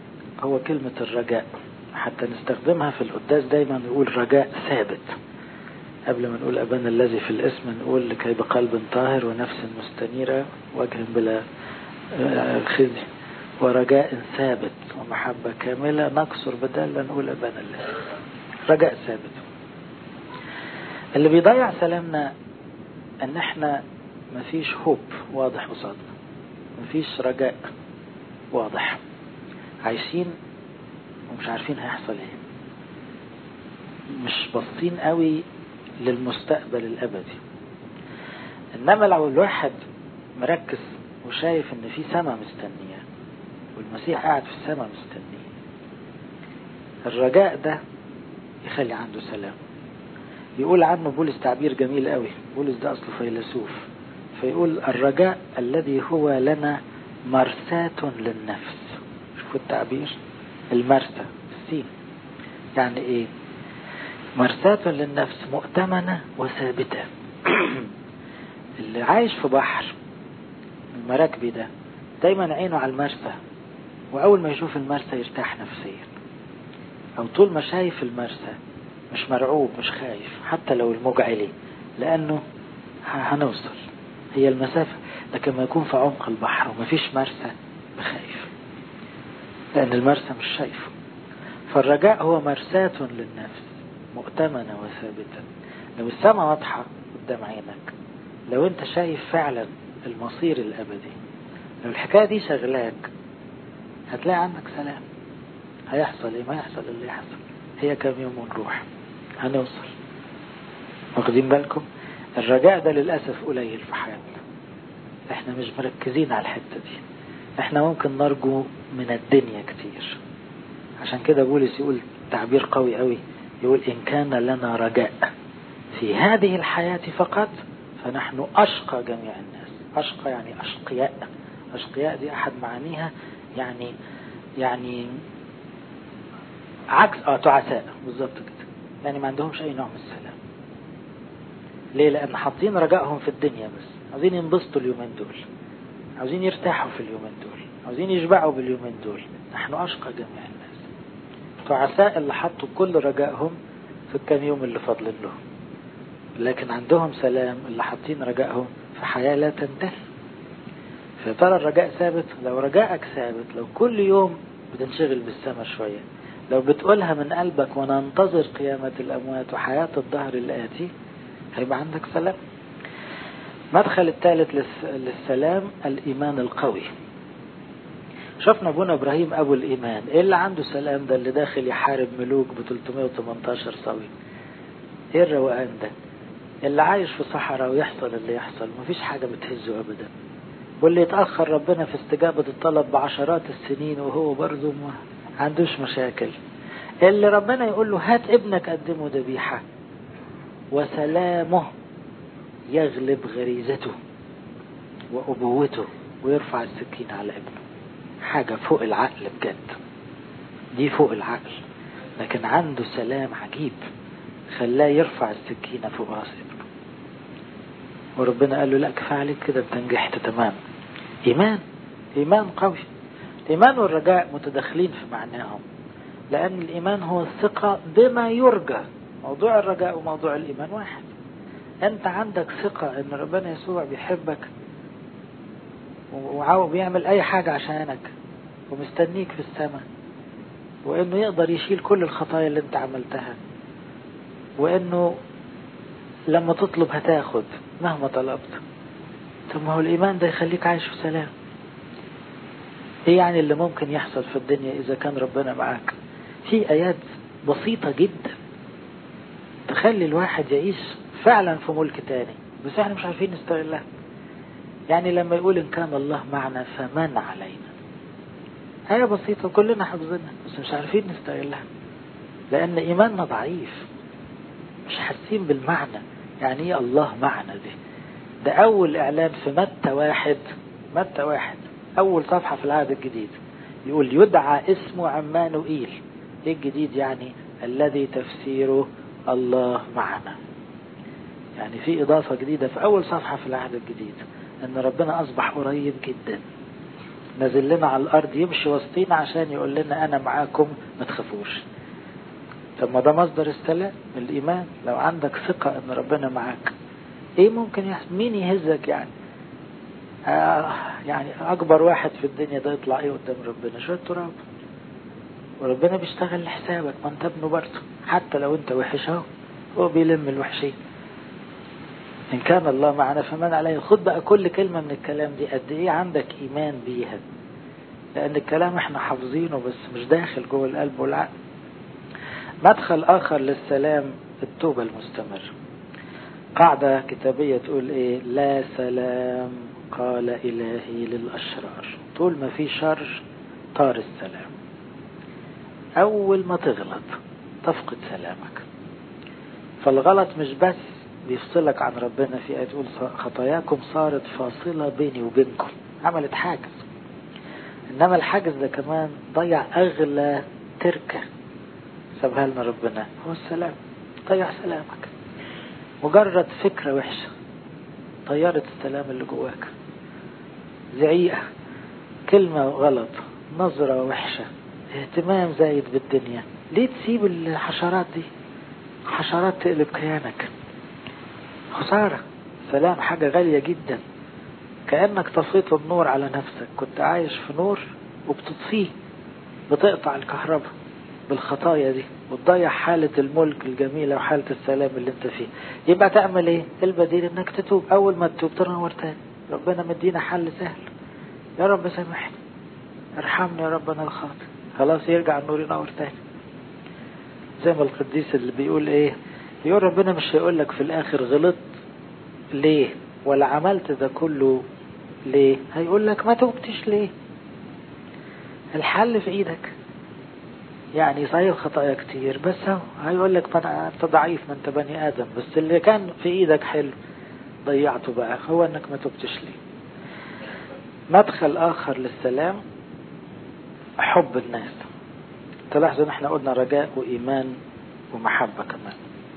Speaker 1: هو كلمة الرجاء حتى نستخدمها في القداس دايما نقول رجاء ثابت قبل ما نقول أبانا الذي في الاسم نقول لكي بقلب طاهر ونفس مستنيرة وجه بلا خزي ورجاء ثابت ومحبة كاملة نكسر بدل نقول أبانا الذي رجاء ثابت اللي بيضيع سلامنا ان احنا مفيش هوب واضح قصادنا مفيش رجاء واضح عايشين ومش عارفين هيحصل ايه مش باصين قوي للمستقبل الابدي انما لو الواحد مركز وشايف ان في سما مستنياه والمسيح قاعد في السما مستنيه الرجاء ده يخلي عنده سلام يقول عنه بولس تعبير جميل قوي بولس ده أصله فيلسوف فيقول الرجاء الذي هو لنا مرساة للنفس شوفوا التعبير المرسى السين يعني ايه مرساة للنفس مؤتمنة وثابتة اللي عايش في بحر المراكبي ده دايما عينه على المرسى وأول ما يشوف المرسى يرتاح نفسيا أو طول ما شايف المرسى مش مرعوب مش خايف حتى لو الموج عالي لأنه هنوصل هي المسافة لكن ما يكون في عمق البحر ومفيش مرسى بخايف لأن المرسى مش شايفه فالرجاء هو مرساة للنفس مؤتمنة وثابتة لو السماء واضحة قدام عينك لو انت شايف فعلا المصير الأبدي لو الحكاية دي شغلاك هتلاقي عندك سلام هيحصل ايه ما يحصل اللي يحصل هي كام يوم ونروح هنوصل واخدين بالكم الرجاء ده للأسف قليل في حياتنا احنا مش مركزين على الحتة دي احنا ممكن نرجو من الدنيا كتير عشان كده بولس يقول تعبير قوي قوي يقول إن كان لنا رجاء في هذه الحياة فقط فنحن أشقى جميع الناس أشقى يعني أشقياء أشقياء دي أحد معانيها يعني يعني عكس اه تعساء بالظبط كده يعني ما عندهمش أي نوع من السلام ليه لأن حاطين رجائهم في الدنيا بس عاوزين ينبسطوا اليومين دول عاوزين يرتاحوا في اليومين دول عاوزين يشبعوا باليومين دول نحن أشقى جميع الناس تعساء اللي حطوا كل رجائهم في الكام يوم اللي فاضلين لهم لكن عندهم سلام اللي حاطين رجائهم في حياة لا تنتهي فترى الرجاء ثابت لو رجائك ثابت لو كل يوم بتنشغل بالسماء شوية لو بتقولها من قلبك وننتظر قيامة الأموات وحياة الظهر الآتي هيبقى عندك سلام مدخل الثالث للسلام الإيمان القوي شفنا ابونا ابراهيم ابو الايمان ايه اللي عنده سلام ده اللي داخل يحارب ملوك ب 318 صوي ايه الروقان ده اللي عايش في صحراء ويحصل اللي يحصل مفيش حاجة بتهزه ابدا واللي يتأخر ربنا في استجابة الطلب بعشرات السنين وهو برضه ما عندوش مشاكل اللي ربنا يقول له هات ابنك قدمه ذبيحة وسلامه يغلب غريزته وأبوته ويرفع السكين على ابنه حاجة فوق العقل بجد دي فوق العقل لكن عنده سلام عجيب خلاه يرفع السكينة فوق راس ابنه وربنا قال له لا كفاية عليك كده انت نجحت تمام إيمان إيمان قوي الإيمان والرجاء متداخلين في معناهم لأن الإيمان هو الثقة بما يرجى موضوع الرجاء وموضوع الإيمان واحد أنت عندك ثقة أن ربنا يسوع بيحبك وبيعمل أي حاجة عشانك ومستنيك في السماء وأنه يقدر يشيل كل الخطايا اللي أنت عملتها وأنه لما تطلب هتاخد مهما طلبت طب ما هو الإيمان ده يخليك عايش في سلام ايه يعني اللي ممكن يحصل في الدنيا اذا كان ربنا معاك في ايات بسيطة جدا تخلي الواحد يعيش فعلا في ملك تاني بس احنا مش عارفين نستغلها يعني لما يقول ان كان الله معنا فمن علينا آية بسيطة كلنا حافظينها بس مش عارفين نستغلها لأن إيماننا ضعيف مش حاسين بالمعنى يعني ايه الله معنا ده ده أول إعلان في متى واحد متى واحد أول صفحة في العهد الجديد يقول يدعى اسمه عمانوئيل إيه الجديد يعني الذي تفسيره الله معنا يعني في إضافة جديدة في أول صفحة في العهد الجديد أن ربنا أصبح قريب جدا نزل لنا على الأرض يمشي وسطينا عشان يقول لنا أنا معاكم ما تخافوش طب ما ده مصدر السلام الإيمان لو عندك ثقة إن ربنا معاك إيه ممكن يحصل مين يهزك يعني آه يعني أكبر واحد في الدنيا ده يطلع إيه قدام ربنا شوية تراب وربنا بيشتغل لحسابك ما أنت ابنه برضه حتى لو أنت وحش أهو هو بيلم الوحشين إن كان الله معنا فمن عليه خد بقى كل كلمة من الكلام دي قد إيه عندك إيمان بيها لأن الكلام إحنا حافظينه بس مش داخل جوه القلب والعقل مدخل آخر للسلام التوبة المستمرة قاعدة كتابية تقول إيه لا سلام قال إلهي للأشرار طول ما في شر طار السلام أول ما تغلط تفقد سلامك فالغلط مش بس بيفصلك عن ربنا في آية تقول خطاياكم صارت فاصلة بيني وبينكم عملت حاجز إنما الحاجز ده كمان ضيع أغلى تركة سابها لنا ربنا هو السلام ضيع سلامك مجرد فكرة وحشة طيرت السلام اللي جواك زعيقة كلمة غلط نظرة وحشة اهتمام زايد بالدنيا ليه تسيب الحشرات دي حشرات تقلب كيانك خسارة سلام حاجة غالية جدا كأنك طفيت النور على نفسك كنت عايش في نور وبتطفيه بتقطع الكهرباء بالخطايا دي وتضيع حالة الملك الجميلة وحالة السلام اللي انت فيه يبقى تعمل ايه البديل انك تتوب اول ما تتوب تنور تاني ربنا مدينا حل سهل يا رب سامحني ارحمني يا رب انا الخاطئ خلاص يرجع النور ينور تاني زي ما القديس اللي بيقول ايه يقول ربنا مش هيقول لك في الاخر غلطت ليه ولا عملت ده كله ليه هيقول لك ما توبتش ليه الحل في ايدك يعني صحيح خطايا كتير بس هو هيقول لك ما انت ضعيف ما انت بني ادم بس اللي كان في ايدك حلو ضيعته بقى هو انك ما تبتش ليه مدخل اخر للسلام حب الناس تلاحظوا ان احنا قلنا رجاء وايمان ومحبة كمان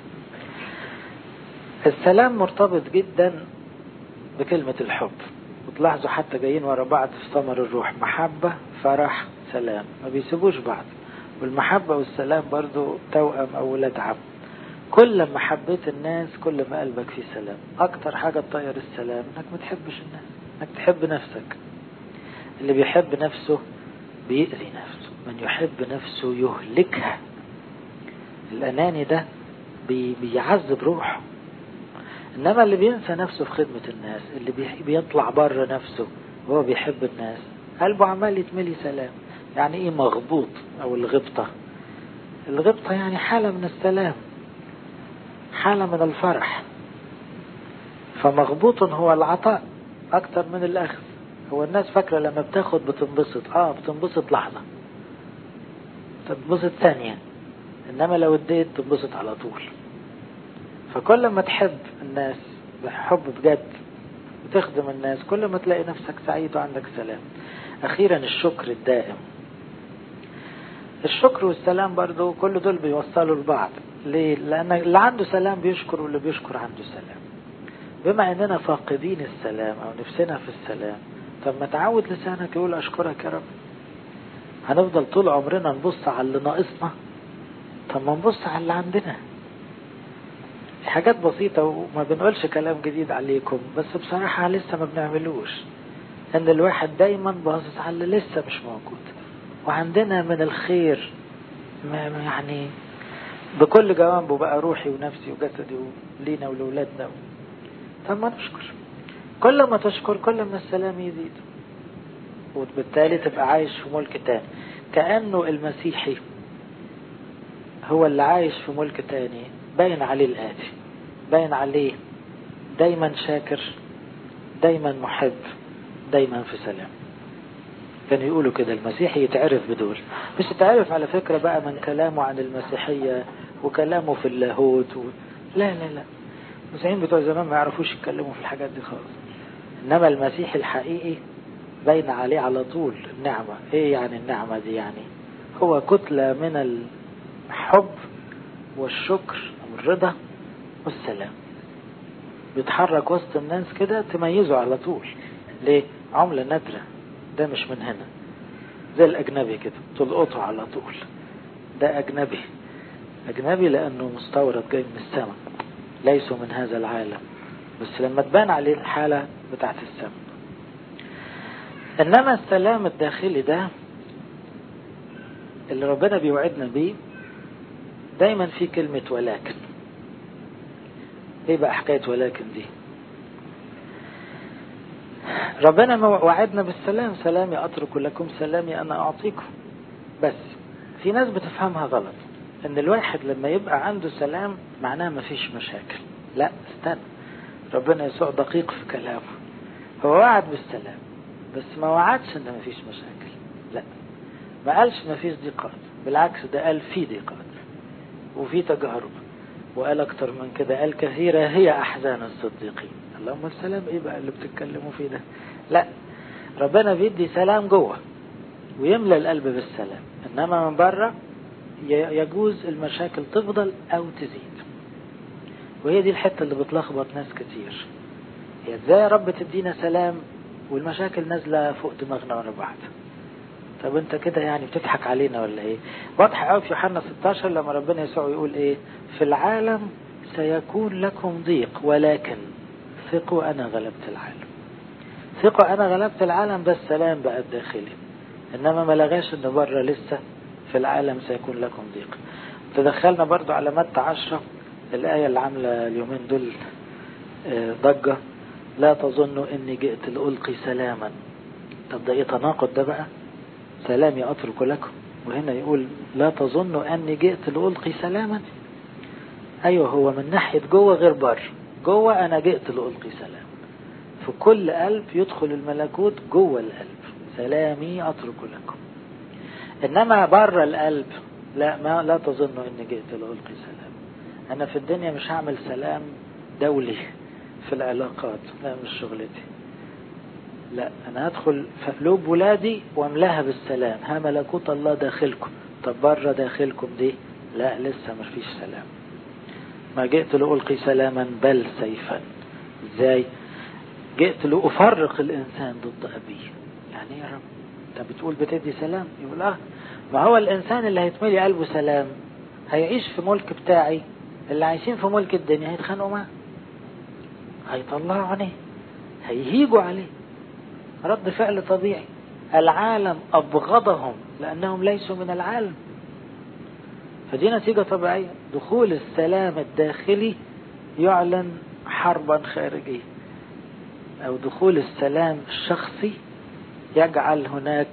Speaker 1: السلام مرتبط جدا بكلمة الحب وتلاحظوا حتى جايين ورا بعض في ثمر الروح محبة فرح سلام ما بيسيبوش بعض والمحبة والسلام برضو توأم أو ولاد عم كل ما حبيت الناس كل ما قلبك فيه سلام أكتر حاجة تطير السلام إنك ما تحبش الناس إنك تحب نفسك اللي بيحب نفسه بيأذي نفسه من يحب نفسه يهلكها الأناني ده بي بيعذب روحه إنما اللي بينسى نفسه في خدمة الناس اللي بيطلع بره نفسه وهو بيحب الناس قلبه عمال يتملي سلام يعني ايه مغبوط او الغبطة الغبطة يعني حالة من السلام حالة من الفرح فمغبوط هو العطاء اكتر من الاخذ هو الناس فاكرة لما بتاخد بتنبسط اه بتنبسط لحظة تنبسط ثانية انما لو اديت تنبسط على طول فكل ما تحب الناس بحب بجد وتخدم الناس كل ما تلاقي نفسك سعيد وعندك سلام اخيرا الشكر الدائم الشكر والسلام برضو كل دول بيوصلوا لبعض ليه لان اللي عنده سلام بيشكر واللي بيشكر عنده سلام بما اننا فاقدين السلام او نفسنا في السلام طب ما تعود لسانك يقول اشكرك يا رب هنفضل طول عمرنا نبص على اللي ناقصنا طب ما نبص على اللي عندنا حاجات بسيطة وما بنقولش كلام جديد عليكم بس بصراحة لسه ما بنعملوش ان الواحد دايما باصص على اللي لسه مش موجود وعندنا من الخير يعني بكل جوانبه بقى روحي ونفسي وجسدي ولينا ولولادنا طب ما نشكر كل ما تشكر كل ما السلام يزيد وبالتالي تبقى عايش في ملك تاني كأنه المسيحي هو اللي عايش في ملك تاني باين عليه الآتي باين عليه دايما شاكر دايما محب دايما في سلام كانوا يقولوا كده المسيحي يتعرف بدول مش يتعرف على فكرة بقى من كلامه عن المسيحية وكلامه في اللاهوت و... لا لا لا المسيحيين بتوع زمان ما يعرفوش يتكلموا في الحاجات دي خالص انما المسيحي الحقيقي باين عليه على طول النعمة ايه يعني النعمة دي يعني هو كتلة من الحب والشكر والرضا والسلام بيتحرك وسط الناس كده تميزه على طول ليه عملة نادرة ده مش من هنا زي الأجنبي كده تلقطه على طول ده أجنبي أجنبي لأنه مستورد جاي من السماء ليسوا من هذا العالم بس لما تبان عليه الحالة بتاعت السماء إنما السلام الداخلي ده اللي ربنا بيوعدنا بيه دايما في كلمة ولكن ايه بقى حكاية ولكن دي ربنا وعدنا بالسلام سلامي أترك لكم سلامي أنا أعطيكم بس في ناس بتفهمها غلط ان الواحد لما يبقى عنده سلام معناه ما فيش مشاكل لا استنى ربنا يسوع دقيق في كلامه هو وعد بالسلام بس ما وعدش ان ما فيش مشاكل لا ما قالش ما فيش ضيقات بالعكس ده قال في ضيقات وفي تجارب وقال اكتر من كده قال كثيرة هي احزان الصديقين اللهم السلام ايه بقى اللي بتتكلموا فيه ده لا ربنا بيدي سلام جوه ويملى القلب بالسلام انما من بره يجوز المشاكل تفضل او تزيد وهي دي الحتة اللي بتلخبط ناس كتير هي ازاي يا رب تدينا سلام والمشاكل نازلة فوق دماغنا ورا بعض طب انت كده يعني بتضحك علينا ولا ايه واضح قوي في يوحنا 16 لما ربنا يسوع يقول ايه في العالم سيكون لكم ضيق ولكن ثقوا انا غلبت العالم ثقوا انا غلبت العالم بس سلام بقى الداخلي انما ما لغاش ان بره لسه في العالم سيكون لكم ضيق تدخلنا برضو على متى عشرة الآية اللي عاملة اليومين دول ضجة لا تظنوا اني جئت لألقي سلاما طب ده ايه تناقض ده بقى سلامي أترك لكم وهنا يقول لا تظنوا أني جئت لألقي سلاما أيوه هو من ناحية جوه غير بر جوه أنا جئت لألقي سلام في كل قلب يدخل الملكوت جوه القلب سلامي أترك لكم إنما بره القلب لا ما لا تظنوا أني جئت لألقي سلام أنا في الدنيا مش هعمل سلام دولي في العلاقات لا مش شغلتي لا انا هدخل في قلوب ولادي واملاها بالسلام ها ملكوت الله داخلكم طب بره داخلكم دي لا لسه ما فيش سلام ما جئت لألقي سلاما بل سيفا ازاي جئت لأفرق الإنسان ضد أبيه يعني يا رب انت بتقول بتدي سلام يقول اه ما هو الإنسان اللي هيتملي قلبه سلام هيعيش في ملك بتاعي اللي عايشين في ملك الدنيا هيتخانقوا معاه هيطلعوا عليه هيهيجوا عليه رد فعل طبيعي العالم أبغضهم لأنهم ليسوا من العالم فدي نتيجة طبيعية دخول السلام الداخلي يعلن حربا خارجية أو دخول السلام الشخصي يجعل هناك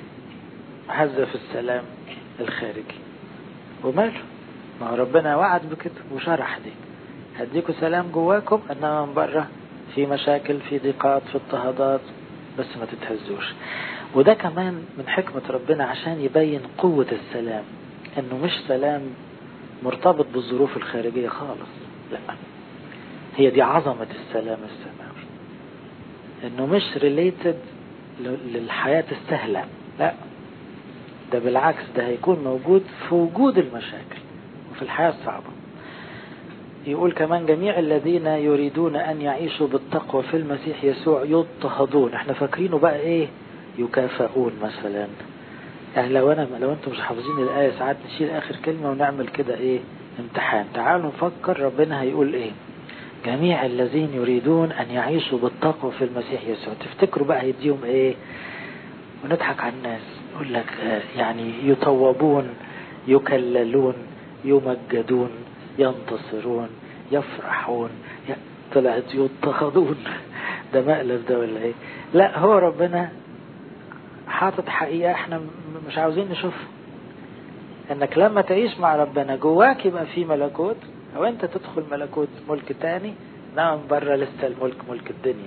Speaker 1: هزة في السلام الخارجي وماله ما ربنا وعد بكده وشرح دي هديكوا سلام جواكم انما من بره في مشاكل في ضيقات في اضطهادات بس ما تتهزوش وده كمان من حكمة ربنا عشان يبين قوة السلام انه مش سلام مرتبط بالظروف الخارجية خالص لا هي دي عظمة السلام السماوي انه مش ريليتد للحياة السهلة لا ده بالعكس ده هيكون موجود في وجود المشاكل وفي الحياة الصعبة يقول كمان جميع الذين يريدون أن يعيشوا بالتقوى في المسيح يسوع يضطهدون احنا فاكرينه بقى ايه يكافئون مثلا يعني لو انا لو انتم مش حافظين الآية ساعات نشيل آخر كلمة ونعمل كده ايه امتحان تعالوا نفكر ربنا هيقول ايه جميع الذين يريدون أن يعيشوا بالتقوى في المسيح يسوع تفتكروا بقى هيديهم ايه ونضحك على الناس يقول لك يعني يطوبون يكللون يمجدون ينتصرون يفرحون طلعت يضطهدون ده مقلب ده ولا ايه لا هو ربنا حاطط حقيقة احنا مش عاوزين نشوفها انك لما تعيش مع ربنا جواك يبقى في ملكوت او انت تدخل ملكوت ملك تاني نعم بره لسه الملك ملك الدنيا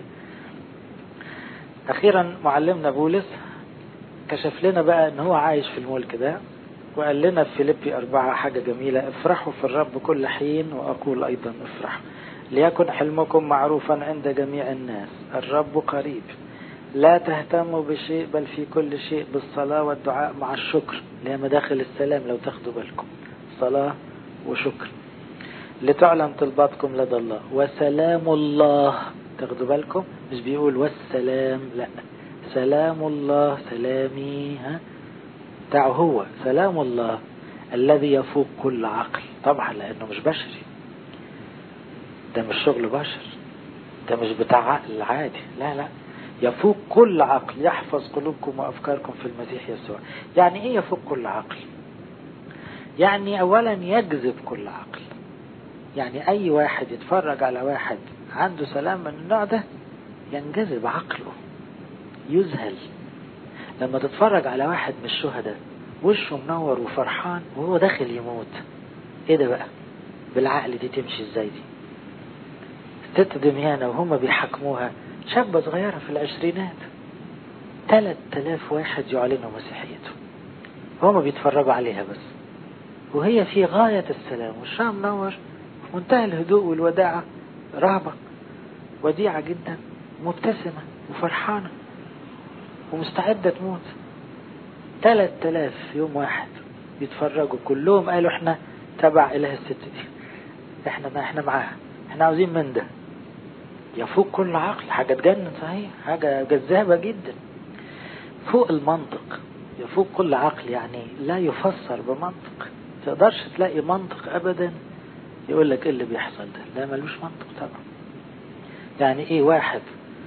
Speaker 1: اخيرا معلمنا بولس كشف لنا بقى ان هو عايش في الملك ده وقال لنا في فيليبي أربعة حاجة جميلة افرحوا في الرب كل حين وأقول أيضا افرحوا ليكن حلمكم معروفا عند جميع الناس الرب قريب لا تهتموا بشيء بل في كل شيء بالصلاة والدعاء مع الشكر اللي هي مداخل السلام لو تاخدوا بالكم صلاة وشكر لتعلم طلباتكم لدى الله وسلام الله تاخدوا بالكم مش بيقول والسلام لا سلام الله سلامي ها بتاعه هو سلام الله الذي يفوق كل عقل طبعا لانه مش بشري ده مش شغل بشر ده مش بتاع عقل عادي لا لا يفوق كل عقل يحفظ قلوبكم وافكاركم في المسيح يسوع يعني ايه يفوق كل عقل يعني اولا يجذب كل عقل يعني اي واحد يتفرج على واحد عنده سلام من النوع ده ينجذب عقله يذهل لما تتفرج على واحد من الشهداء وشه منور وفرحان وهو داخل يموت ايه ده بقى بالعقل دي تمشي ازاي دي ست دميانة وهم بيحكموها شابة صغيرة في العشرينات ثلاث تلاف واحد يعلنوا مسيحيته هما بيتفرجوا عليها بس وهي في غاية السلام وشها منور في منتهى الهدوء والوداعة رهبة وديعة جدا مبتسمة وفرحانة ومستعدة تموت ثلاث تلاف يوم واحد بيتفرجوا كلهم قالوا احنا تبع اله الست دي احنا احنا معاها احنا عاوزين من ده يفوق كل عقل حاجة تجنن صحيح حاجة جذابة جدا فوق المنطق يفوق كل عقل يعني لا يفسر بمنطق تقدرش تلاقي منطق ابدا يقول لك ايه اللي بيحصل ده لا ملوش منطق طبعا يعني ايه واحد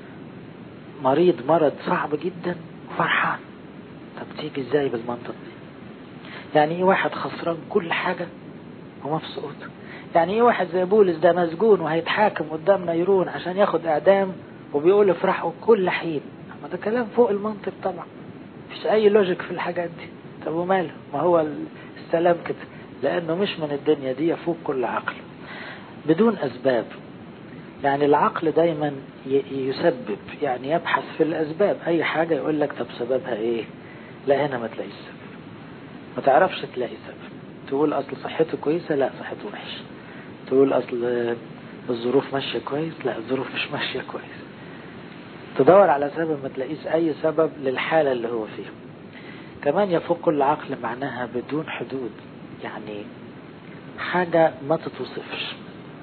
Speaker 1: مريض مرض صعب جدا وفرحان طب تيجي ازاي بالمنطق دي يعني ايه واحد خسران كل حاجة ومبسوط يعني ايه واحد زي بولس ده مسجون وهيتحاكم قدام نيرون عشان ياخد اعدام وبيقول افرحوا كل حين ما ده كلام فوق المنطق طبعا مفيش اي لوجيك في الحاجات دي طب وماله ما هو السلام كده لانه مش من الدنيا دي يفوق كل عقل بدون اسباب يعني العقل دايما يسبب يعني يبحث في الاسباب اي حاجة يقول لك طب سببها ايه لا هنا ما تلاقيش سبب ما تعرفش تلاقي سبب تقول اصل صحته كويسة لا صحته وحشة تقول اصل الظروف ماشية كويس لا الظروف مش ماشية كويس تدور على سبب ما تلاقيش اي سبب للحالة اللي هو فيها كمان يفوق كل عقل معناها بدون حدود يعني حاجة ما تتوصفش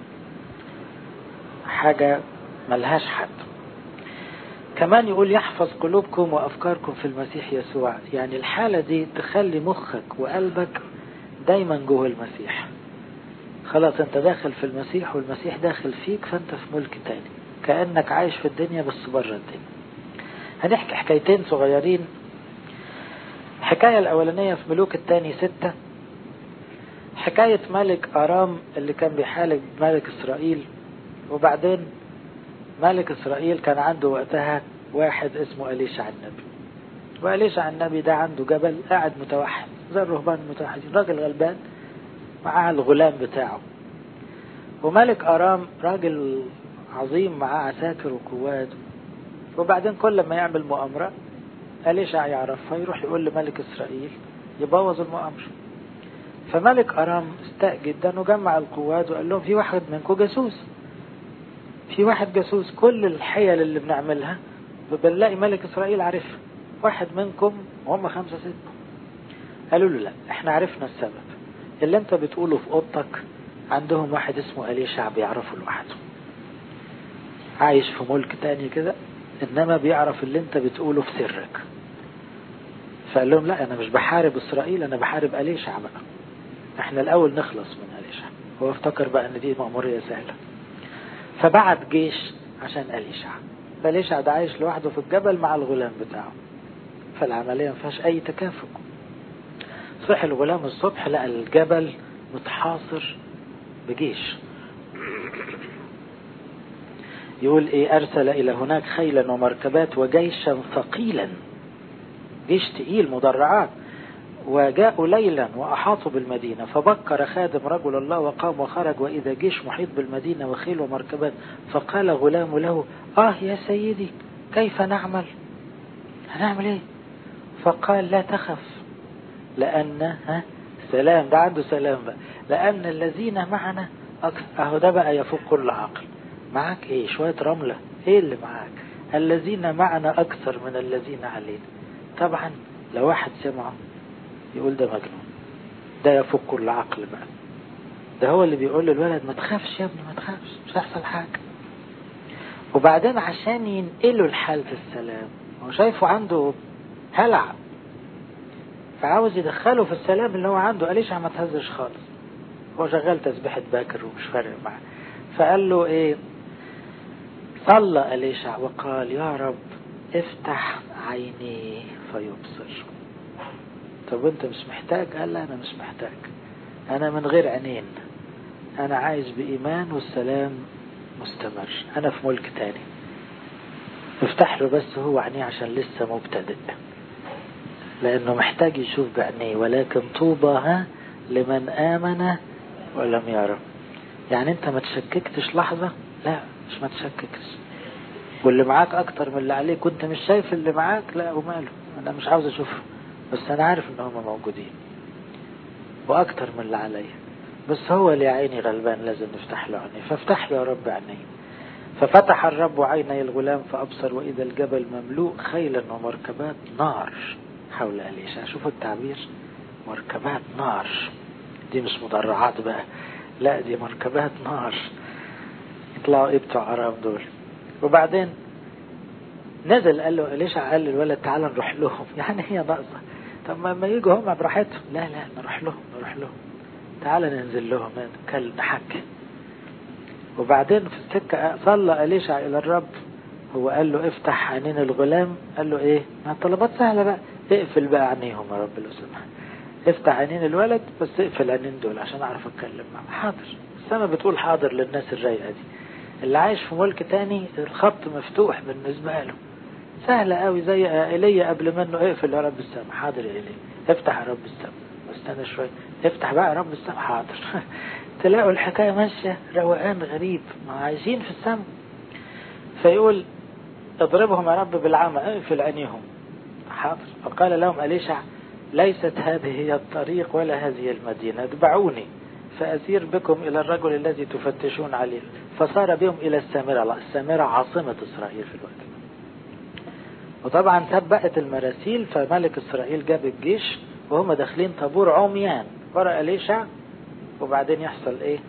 Speaker 1: حاجة ملهاش حد كمان يقول يحفظ قلوبكم وأفكاركم في المسيح يسوع يعني الحالة دي تخلي مخك وقلبك دايما جوه المسيح خلاص انت داخل في المسيح والمسيح داخل فيك فانت في ملك تاني كأنك عايش في الدنيا بس بره الدنيا هنحكي حكايتين صغيرين الحكاية الأولانية في ملوك التاني ستة حكاية ملك أرام اللي كان بيحارب ملك إسرائيل وبعدين ملك إسرائيل كان عنده وقتها واحد اسمه أليشع النبي وأليشع النبي ده عنده جبل قاعد متوحد زي الرهبان المتوحدين راجل غلبان معاه الغلام بتاعه وملك أرام راجل عظيم معاه عساكر وقوات وبعدين كل ما يعمل مؤامرة أليشع يعرفها يروح يقول لملك إسرائيل يبوظ المؤامرة فملك أرام استاء جدا وجمع القوات وقال لهم في واحد منكم جاسوس في واحد جاسوس كل الحيل اللي بنعملها بنلاقي ملك إسرائيل عارفها واحد منكم وهم خمسة ستة قالوا له لا احنا عرفنا السبب اللي انت بتقوله في اوضتك عندهم واحد اسمه أليشع بيعرفه لوحده عايش في ملك تاني كده انما بيعرف اللي انت بتقوله في سرك فقال لهم لا انا مش بحارب اسرائيل انا بحارب أليشع بقى احنا الاول نخلص من أليشع هو افتكر بقى ان دي مأمورية سهلة فبعت جيش عشان أليشع فأليشع ده عايش لوحده في الجبل مع الغلام بتاعه فالعملية ما فيهاش اي تكافؤ صحي الغلام الصبح لقى الجبل متحاصر بجيش يقول ايه ارسل الى هناك خيلا ومركبات وجيشا ثقيلا جيش تقيل مدرعات وجاءوا ليلا وأحاطوا بالمدينة فبكر خادم رجل الله وقام وخرج وإذا جيش محيط بالمدينة وخيل ومركبات فقال غلام له آه يا سيدي كيف نعمل هنعمل ايه فقال لا تخف لأن ها سلام ده عنده سلام بقى لأن الذين معنا أهو ده بقى يفوق كل عقل معاك ايه شوية رملة ايه اللي معاك الذين معنا أكثر من الذين علينا طبعا لو واحد سمعه يقول ده مجنون ده يفوق كل عقل بقى ده هو اللي بيقول للولد ما تخافش يا ابني ما تخافش مش هيحصل حاجة وبعدين عشان ينقلوا لحالة السلام هو شايفه عنده هلع فعاوز يدخله في السلام اللي هو عنده قاليش ما تهزش خالص هو شغال تسبيحة باكر ومش فارق معاه فقال له ايه صلى أليشع وقال يا رب افتح عيني فيبصر طب وانت مش محتاج قال لا انا مش محتاج انا من غير عينين انا عايش بايمان والسلام مستمر انا في ملك تاني افتح له بس هو عينيه عشان لسه مبتدئ لانه محتاج يشوف بعينيه ولكن طوبى ها لمن امن ولم يرى يعني انت ما تشككتش لحظة لا مش ما تشككش واللي معاك اكتر من اللي عليك وانت مش شايف اللي معاك لا وماله انا مش عاوز اشوفه بس انا عارف ان هم موجودين واكتر من اللي عليا بس هو اللي عيني غلبان لازم نفتح له عيني فافتح له يا رب عيني ففتح الرب عيني الغلام فابصر واذا الجبل مملوء خيلا ومركبات نار حول اليشا شوفوا التعبير مركبات نار دي مش مدرعات بقى لا دي مركبات نار يطلعوا ايه بتوع ارام دول وبعدين نزل قال له ليش قال للولد تعالى نروح لهم يعني هي ناقصه طب ما يجوا هم براحتهم لا لا نروح لهم نروح لهم تعالى ننزل لهم نتكلم نحكي وبعدين في السكة صلى أليشع إلى الرب هو قال له افتح عينين الغلام قال له ايه ما طلبات سهلة بقى اقفل بقى عينيهم يا رب لو سمحت افتح عينين الولد بس اقفل عينين دول عشان اعرف اتكلم معاه حاضر السما بتقول حاضر للناس الرايقة دي اللي عايش في ملك تاني الخط مفتوح بالنسبة له سهلة قوي زي ايليا قبل منه اقفل يا رب السما حاضر يا ايليا افتح يا رب السما واستنى شوية افتح بقى يا رب السما حاضر تلاقوا الحكاية ماشية روقان غريب ما عايشين في السما فيقول اضربهم يا رب بالعمى اقفل عينيهم حاضر فقال لهم أليشع ليست هذه هي الطريق ولا هذه المدينة اتبعوني فأسير بكم إلى الرجل الذي تفتشون عليه فصار بهم إلى السامرة السامرة عاصمة إسرائيل في الوقت وطبعا سبقت المراسيل فملك إسرائيل جاب الجيش وهم داخلين طابور عميان ورا أليشع وبعدين يحصل إيه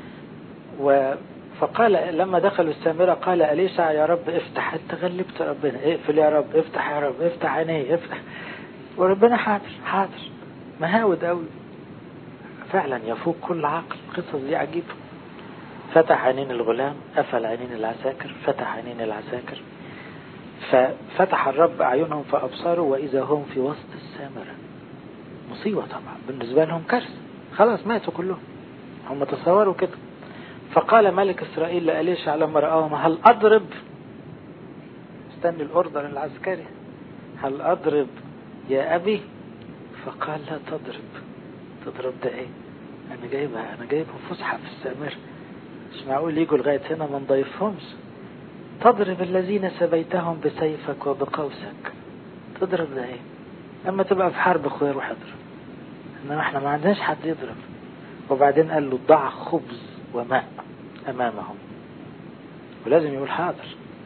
Speaker 1: و فقال لما دخلوا السامرة قال أليشع يا رب افتح انت غلبت ربنا اقفل يا رب افتح يا رب افتح عينيه افتح وربنا حاضر حاضر مهاود قوي فعلا يفوق كل عقل القصص دي عجيبة فتح عينين الغلام قفل عينين العساكر فتح عينين العساكر ففتح الرب أعينهم فأبصروا وإذا هم في وسط السامرة مصيبة طبعا بالنسبة لهم كارثة خلاص ماتوا كلهم هم تصوروا كده فقال ملك إسرائيل لأليشع لما رآهم هل أضرب استني الأوردر العسكري هل أضرب يا أبي فقال لا تضرب تضرب ده إيه أنا جايبها أنا جايبهم فسحة في السامر مش معقول يجوا لغاية هنا ما نضيفهمش تضرب الذين سبيتهم بسيفك وبقوسك تضرب ده إيه أما تبقى في حرب أخويا روح اضرب إنما إحنا ما عندناش حد يضرب وبعدين قال له ضع خبز وماء أمامهم ولازم يقول حاضر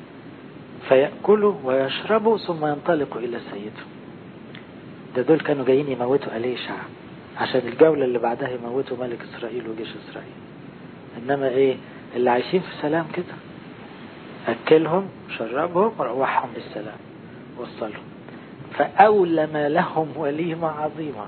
Speaker 1: فيأكلوا ويشربوا ثم ينطلقوا إلى سيدهم ده دول كانوا جايين يموتوا أليشع عشان الجولة اللي بعدها يموتوا ملك إسرائيل وجيش إسرائيل إنما إيه اللي عايشين في سلام كده أكلهم شربهم روحهم بالسلام وصلهم فأولم لهم وليمة عظيمة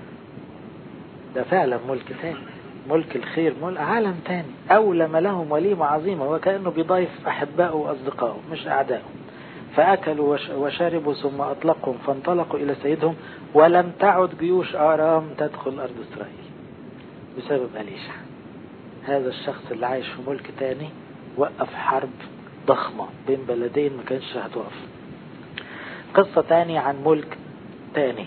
Speaker 1: ده فعلا ملك ثاني ملك الخير ملك عالم تاني أولم لهم وليمة عظيمة وكأنه بيضيف أحبائه وأصدقائه مش أعدائه فأكلوا وشربوا ثم أطلقهم فانطلقوا إلى سيدهم ولم تعد جيوش آرام تدخل أرض إسرائيل بسبب أليشع هذا الشخص اللي عايش في ملك تاني وقف حرب ضخمة بين بلدين ما كانش هتقف قصة تاني عن ملك تاني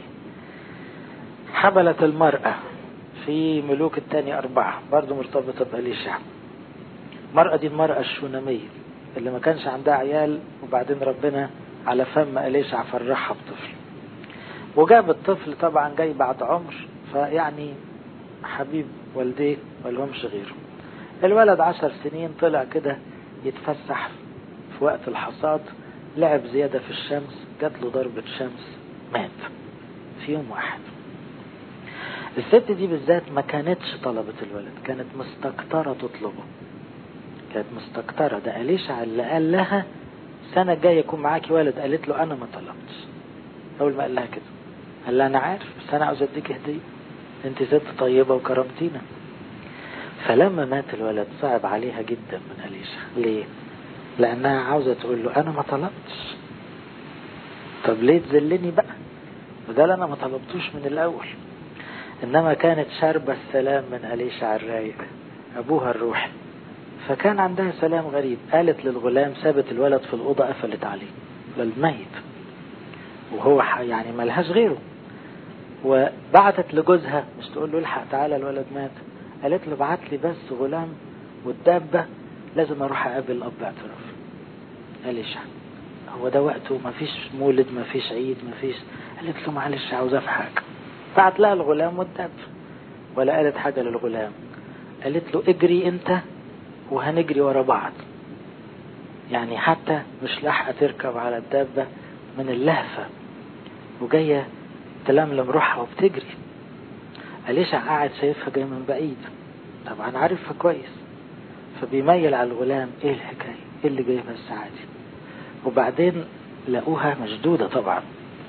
Speaker 1: حبلت المرأة في ملوك التاني أربعة برضو مرتبطة بأليشع المرأة دي المرأة الشونامية اللي ما كانش عندها عيال وبعدين ربنا على فم أليشع فرحها بطفل وجاب الطفل طبعا جاي بعد عمر فيعني حبيب والديه ملهمش غيره الولد عشر سنين طلع كده يتفسح في وقت الحصاد لعب زيادة في الشمس جات له ضربة شمس مات في يوم واحد الست دي بالذات ما كانتش طلبت الولد كانت مستكترة تطلبه كانت مستكترة ده أليشع اللي قال لها السنة الجاية يكون معاكي ولد قالت له أنا ما طلبتش أول ما قال لها كده قال لها أنا عارف بس أنا عاوز أديك هدية أنت ست طيبة وكرمتينا فلما مات الولد صعب عليها جدا من أليشا ليه لأنها عاوزة تقول له أنا ما طلبتش طب ليه تذلني بقى وده أنا ما طلبتوش من الأول إنما كانت شاربة السلام من أليشع الرايق أبوها الروحي فكان عندها سلام غريب قالت للغلام سابت الولد في الأوضة قفلت عليه للميت وهو يعني ملهاش غيره وبعتت لجوزها مش تقول له الحق تعالى الولد مات قالت له بعت لي بس غلام والدابة لازم اروح اقابل الاب اعتراف قالش هو ده وقته ما فيش مولد ما فيش عيد ما فيش قالت له معلش عاوز حاجة بعت لها الغلام والدابة ولا قالت حاجة للغلام قالت له اجري انت وهنجري ورا بعض يعني حتى مش لاحقة تركب على الدابة من اللهفة وجاية تلملم روحها وبتجري أليشع قاعد شايفها جاي من بعيد طبعا عارفها كويس فبيميل على الغلام ايه الحكاية ايه اللي جايبها الساعة دي وبعدين لقوها مشدودة طبعا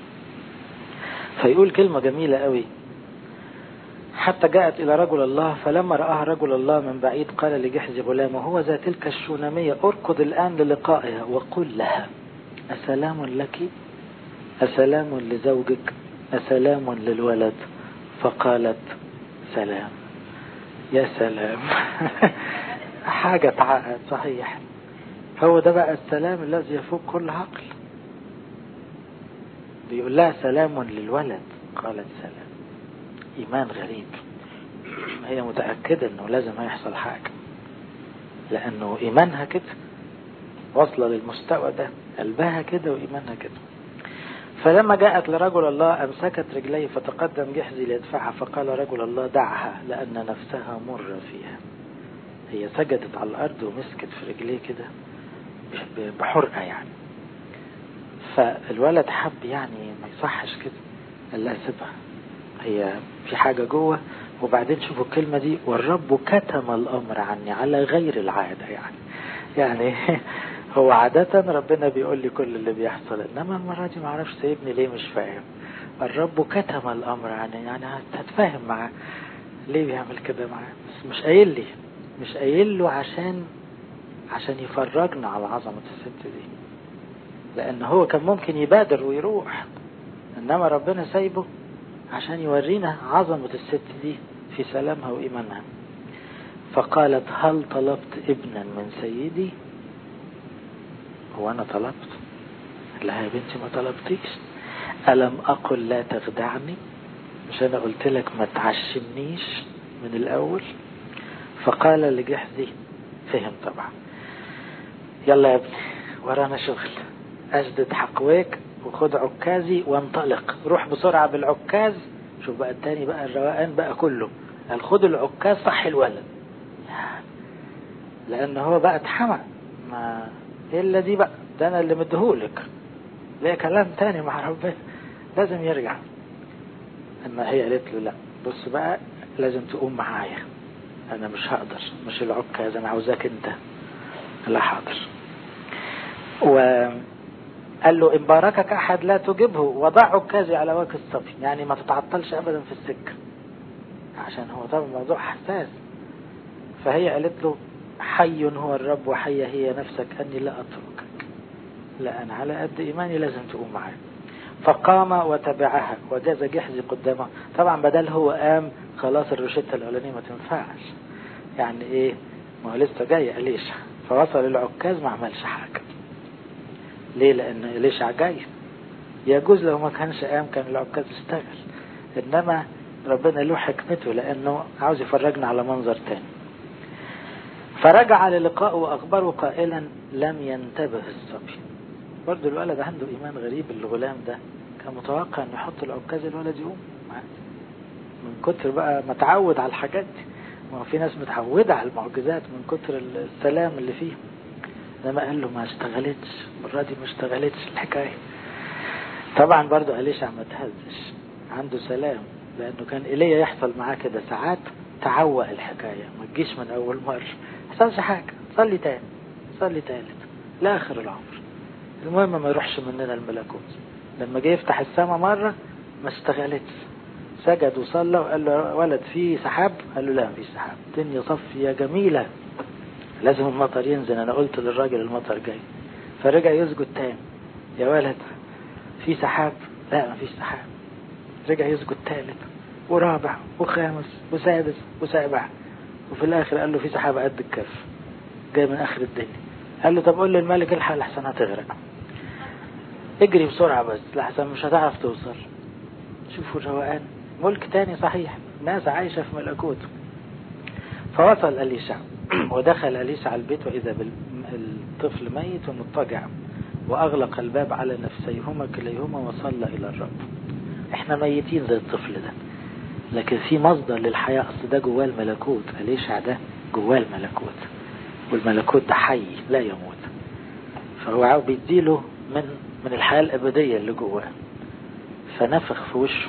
Speaker 1: فيقول كلمة جميلة قوي حتى جاءت إلى رجل الله فلما رآها رجل الله من بعيد قال لجحز غلامه هو ذا تلك الشونامية اركض الآن للقائها وقل لها أسلام لك أسلام لزوجك أسلام للولد فقالت سلام يا سلام حاجة تعقد صحيح هو ده بقى السلام الذي يفوق كل عقل بيقول لها سلام للولد قالت سلام إيمان غريب هي متأكدة أنه لازم هيحصل حاجة لأنه إيمانها كده واصلة للمستوى ده قلبها كده وإيمانها كده فلما جاءت لرجل الله أمسكت رجليه فتقدم جحزي ليدفعها فقال رجل الله دعها لأن نفسها مر فيها هي سجدت على الأرض ومسكت في رجليه كده بحرقة يعني فالولد حب يعني ما يصحش كده قال لها سيبها هي في حاجة جوه وبعدين شوفوا الكلمة دي والرب كتم الأمر عني على غير العادة يعني يعني هو عادة ربنا بيقول لي كل اللي بيحصل انما المرة دي معرفش سايبني ليه مش فاهم الرب كتم الامر عني يعني هتفاهم معاه ليه بيعمل كده معاه بس مش قايل لي مش قايل له عشان عشان يفرجنا على عظمة الست دي لان هو كان ممكن يبادر ويروح انما ربنا سايبه عشان يورينا عظمة الست دي في سلامها وإيمانها فقالت هل طلبت ابنا من سيدي هو أنا طلبت لا يا بنتي ما طلبتيش ألم أقل لا تخدعني مش أنا قلت لك ما تعشمنيش من الأول فقال لجحدي فهم طبعا يلا يا ابني ورانا شغل أجدد حقويك وخد عكازي وانطلق روح بسرعة بالعكاز شوف بقى التاني بقى الروقان بقى كله قال خد العكاز صح الولد لأن هو بقى اتحمى ما إلا دي بقى ده أنا اللي مديهولك ليه كلام تاني مع ربنا لازم يرجع أما هي قالت له لا بص بقى لازم تقوم معايا أنا مش هقدر مش العكاز أنا عاوزاك أنت لا حاضر و قال له إن باركك أحد لا تجبه وضع عكازي على وجه الصبي يعني ما تتعطلش أبدا في السكة عشان هو طبعا موضوع حساس فهي قالت له حي هو الرب وحية هي نفسك أني لا أتركك لا أنا على قد إيماني لازم تقوم معايا فقام وتبعها وجاز جحزي قدامه طبعا بدل هو قام خلاص الروشتة الأولانية ما تنفعش يعني إيه ما هو لسه جاي أليشع فوصل العكاز ما عملش حاجة ليه لأن أليشع جاي يجوز لو ما كانش قام كان العكاز اشتغل إنما ربنا له حكمته لأنه عاوز يفرجنا على منظر تاني فرجع للقاء وأخبره قائلا لم ينتبه الصبي برضه الولد عنده إيمان غريب الغلام ده كان متوقع أن يحط العكاز الولد يقوم من كتر بقى متعود على الحاجات دي ما في ناس متعودة على المعجزات من كتر السلام اللي فيه لما قال له ما اشتغلتش المرة دي ما اشتغلتش الحكاية طبعا برضه أليشع ما تهزش عنده سلام لأنه كان إليه يحصل معاه كده ساعات تعوق الحكاية ما تجيش من أول مرة حصلش حاجة صلي تاني صلي تالت لآخر العمر المهم ما يروحش مننا الملكوت لما جه يفتح السماء مرة ما اشتغلتش سجد وصلى وقال له ولد في سحاب قال له لا مفيش سحاب الدنيا صفية جميلة لازم المطر ينزل انا قلت للراجل المطر جاي فرجع يسجد تاني يا ولد في سحاب لا مفيش سحاب رجع يسجد تالت ورابع وخامس وسادس وسابع وفي الاخر قال له في سحابة قد الكف جاي من اخر الدنيا قال له طب قول للملك الحق لحسن هتغرق اجري بسرعة بس لحسن مش هتعرف توصل شوفوا الروقان ملك تاني صحيح ناس عايشة في ملكوت فوصل أليشع ودخل أليشع البيت وإذا بالطفل ميت ومضطجع وأغلق الباب على نفسيهما كليهما وصلى إلى الرب احنا ميتين زي الطفل ده لكن في مصدر للحياة أصل ده جواه الملكوت أليشع ده جواه الملكوت والملكوت ده حي لا يموت فهو بيديله من من الحياة الأبدية اللي جواه فنفخ في وشه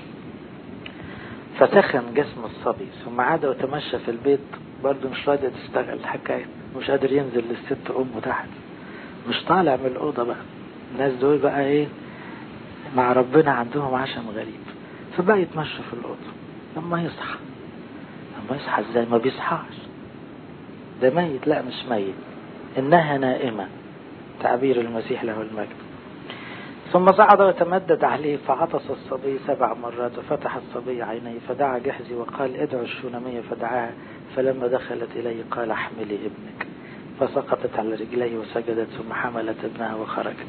Speaker 1: فسخن جسم الصبي ثم عاد وتمشى في البيت برضه مش راضي تشتغل الحكاية مش قادر ينزل للست أمه تحت مش طالع من الأوضة بقى الناس دول بقى إيه مع ربنا عندهم عشم غريب فبقى يتمشى في الأوضة لما يصحى لما يصحى ازاي ما بيصحاش ده ميت لا مش ميت إنها نائمة تعبير المسيح له المجد ثم صعد وتمدد عليه فعطس الصبي سبع مرات وفتح الصبي عينيه فدعا جحزي وقال ادعو الشونمية فدعاها فلما دخلت إليه قال احملي ابنك فسقطت على رجليه وسجدت ثم حملت ابنها وخرجت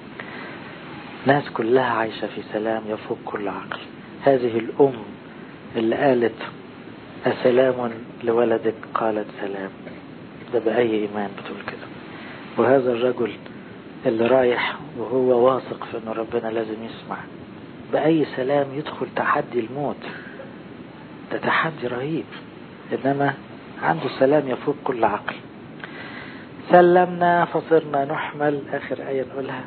Speaker 1: ناس كلها عايشة في سلام يفوق كل عقل هذه الأم اللي قالت أسلام لولدك قالت سلام ده بأي إيمان بتقول كده وهذا الرجل اللي رايح وهو واثق في أن ربنا لازم يسمع بأي سلام يدخل تحدي الموت ده تحدي رهيب إنما عنده سلام يفوق كل عقل سلمنا فصرنا نحمل آخر آية نقولها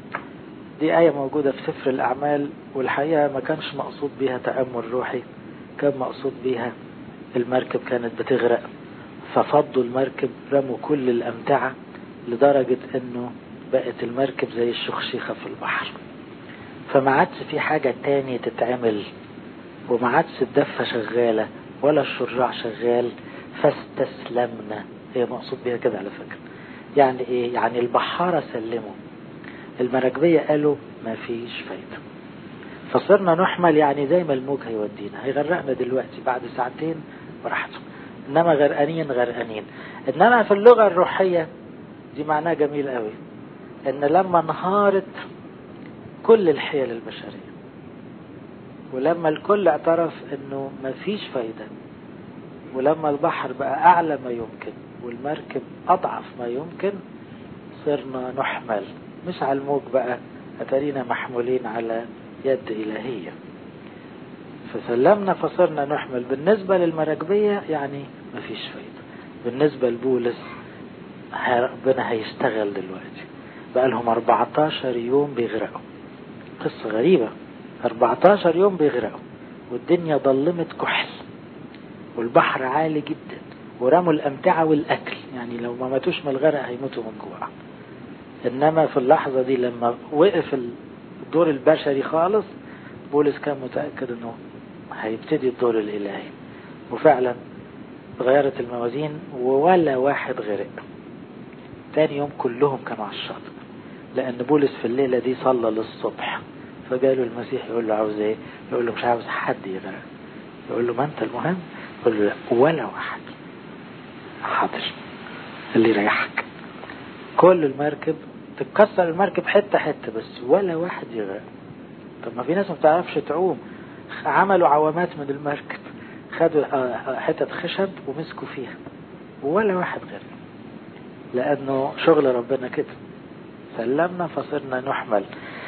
Speaker 1: دي آية موجودة في سفر الأعمال والحقيقة ما كانش مقصود بيها تأمل روحي كان مقصود بيها المركب كانت بتغرق ففضوا المركب رموا كل الأمتعة لدرجة أنه بقت المركب زي الشخشيخة في البحر فما عادش في حاجة تاني تتعمل وما عادش الدفة شغالة ولا الشراع شغال فاستسلمنا هي مقصود بيها كده على فكرة يعني ايه يعني البحارة سلموا المراكبية قالوا ما فيش فايدة فصرنا نحمل يعني زي ما الموج هيودينا هيغرقنا دلوقتي بعد ساعتين براحته انما غرقانين غرقانين انما في اللغة الروحية دي معناه جميل قوي ان لما انهارت كل الحيل البشرية ولما الكل اعترف انه مفيش فايدة ولما البحر بقى اعلى ما يمكن والمركب اضعف ما يمكن صرنا نحمل مش على الموج بقى اتارينا محمولين على يد الهية فسلمنا فصرنا نحمل بالنسبة للمراكبية يعني مفيش فايدة بالنسبة لبولس ربنا هيشتغل دلوقتي بقى لهم 14 يوم بيغرقوا قصة غريبة 14 يوم بيغرقوا والدنيا ضلمت كحل والبحر عالي جدا ورموا الأمتعة والأكل يعني لو ما ماتوش من الغرق هيموتوا من جوع إنما في اللحظة دي لما وقف الدور البشري خالص بولس كان متأكد إنه هيبتدي الدور الإلهي وفعلا اتغيرت الموازين ولا واحد غرق تاني يوم كلهم كانوا على الشاطئ لأن بولس في الليلة دي صلى للصبح فجاله المسيح يقول له عاوز ايه يقول له مش عاوز حد يغرق يقول له ما انت المهم يقول له لا ولا واحد حاضر اللي يريحك كل المركب تتكسر المركب حتة حتة بس ولا واحد يغرق طب ما في ناس ما بتعرفش تعوم عملوا عوامات من المركب خدوا حتة خشب ومسكوا فيها ولا واحد غرق لأنه شغل ربنا كده سلمنا فصرنا نحمل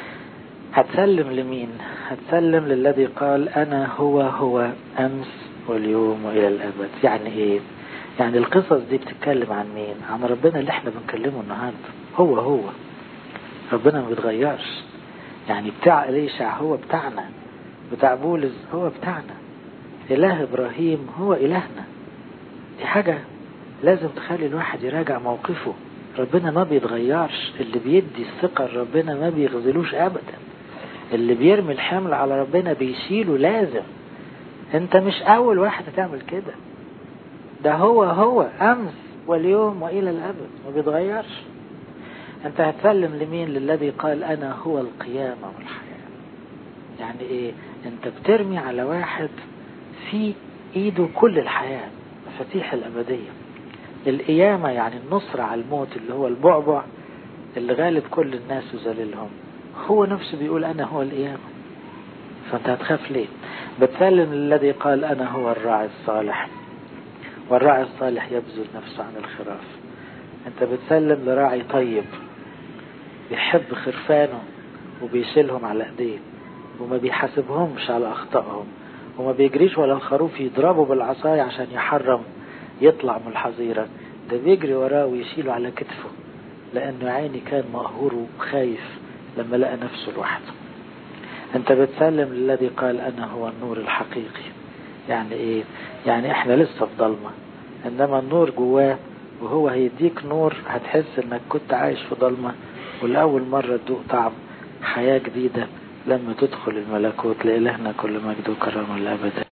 Speaker 1: هتسلم لمين هتسلم للذي قال أنا هو هو أمس واليوم وإلى الأبد يعني إيه يعني القصص دي بتتكلم عن مين عن ربنا اللي احنا بنكلمه النهاردة هو هو ربنا ما بيتغيرش يعني بتاع إليشع هو بتاعنا بتاع بولس هو بتاعنا إله إبراهيم هو إلهنا دي حاجة لازم تخلي الواحد يراجع موقفه ربنا ما بيتغيرش اللي بيدي الثقة لربنا ما بيغزلوش أبدا اللي بيرمي الحمل على ربنا بيشيله لازم انت مش اول واحد هتعمل كده ده هو هو امس واليوم والى الابد ما بيتغيرش انت هتسلم لمين للذي قال انا هو القيامة والحياة يعني ايه انت بترمي على واحد في ايده كل الحياة مفاتيح الابدية القيامة يعني النصر على الموت اللي هو البعبع اللي غالب كل الناس وذللهم هو نفسه بيقول انا هو القيامة فانت هتخاف ليه بتسلم للذي قال انا هو الراعي الصالح والراعي الصالح يبذل نفسه عن الخراف انت بتسلم لراعي طيب بيحب خرفانه وبيشيلهم على ايديه وما بيحاسبهمش على اخطائهم وما بيجريش ولا الخروف يضربه بالعصاية عشان يحرم يطلع من الحظيرة ده بيجري وراه ويشيله على كتفه لانه عيني كان مقهور وخايف لما لقى نفسه لوحده انت بتسلم للذي قال انا هو النور الحقيقي يعني ايه يعني احنا لسه في ضلمة انما النور جواه وهو هيديك نور هتحس انك كنت عايش في ضلمة والأول مرة تدوق طعم حياة جديدة لما تدخل الملكوت لإلهنا كل مجد وكرم الأبد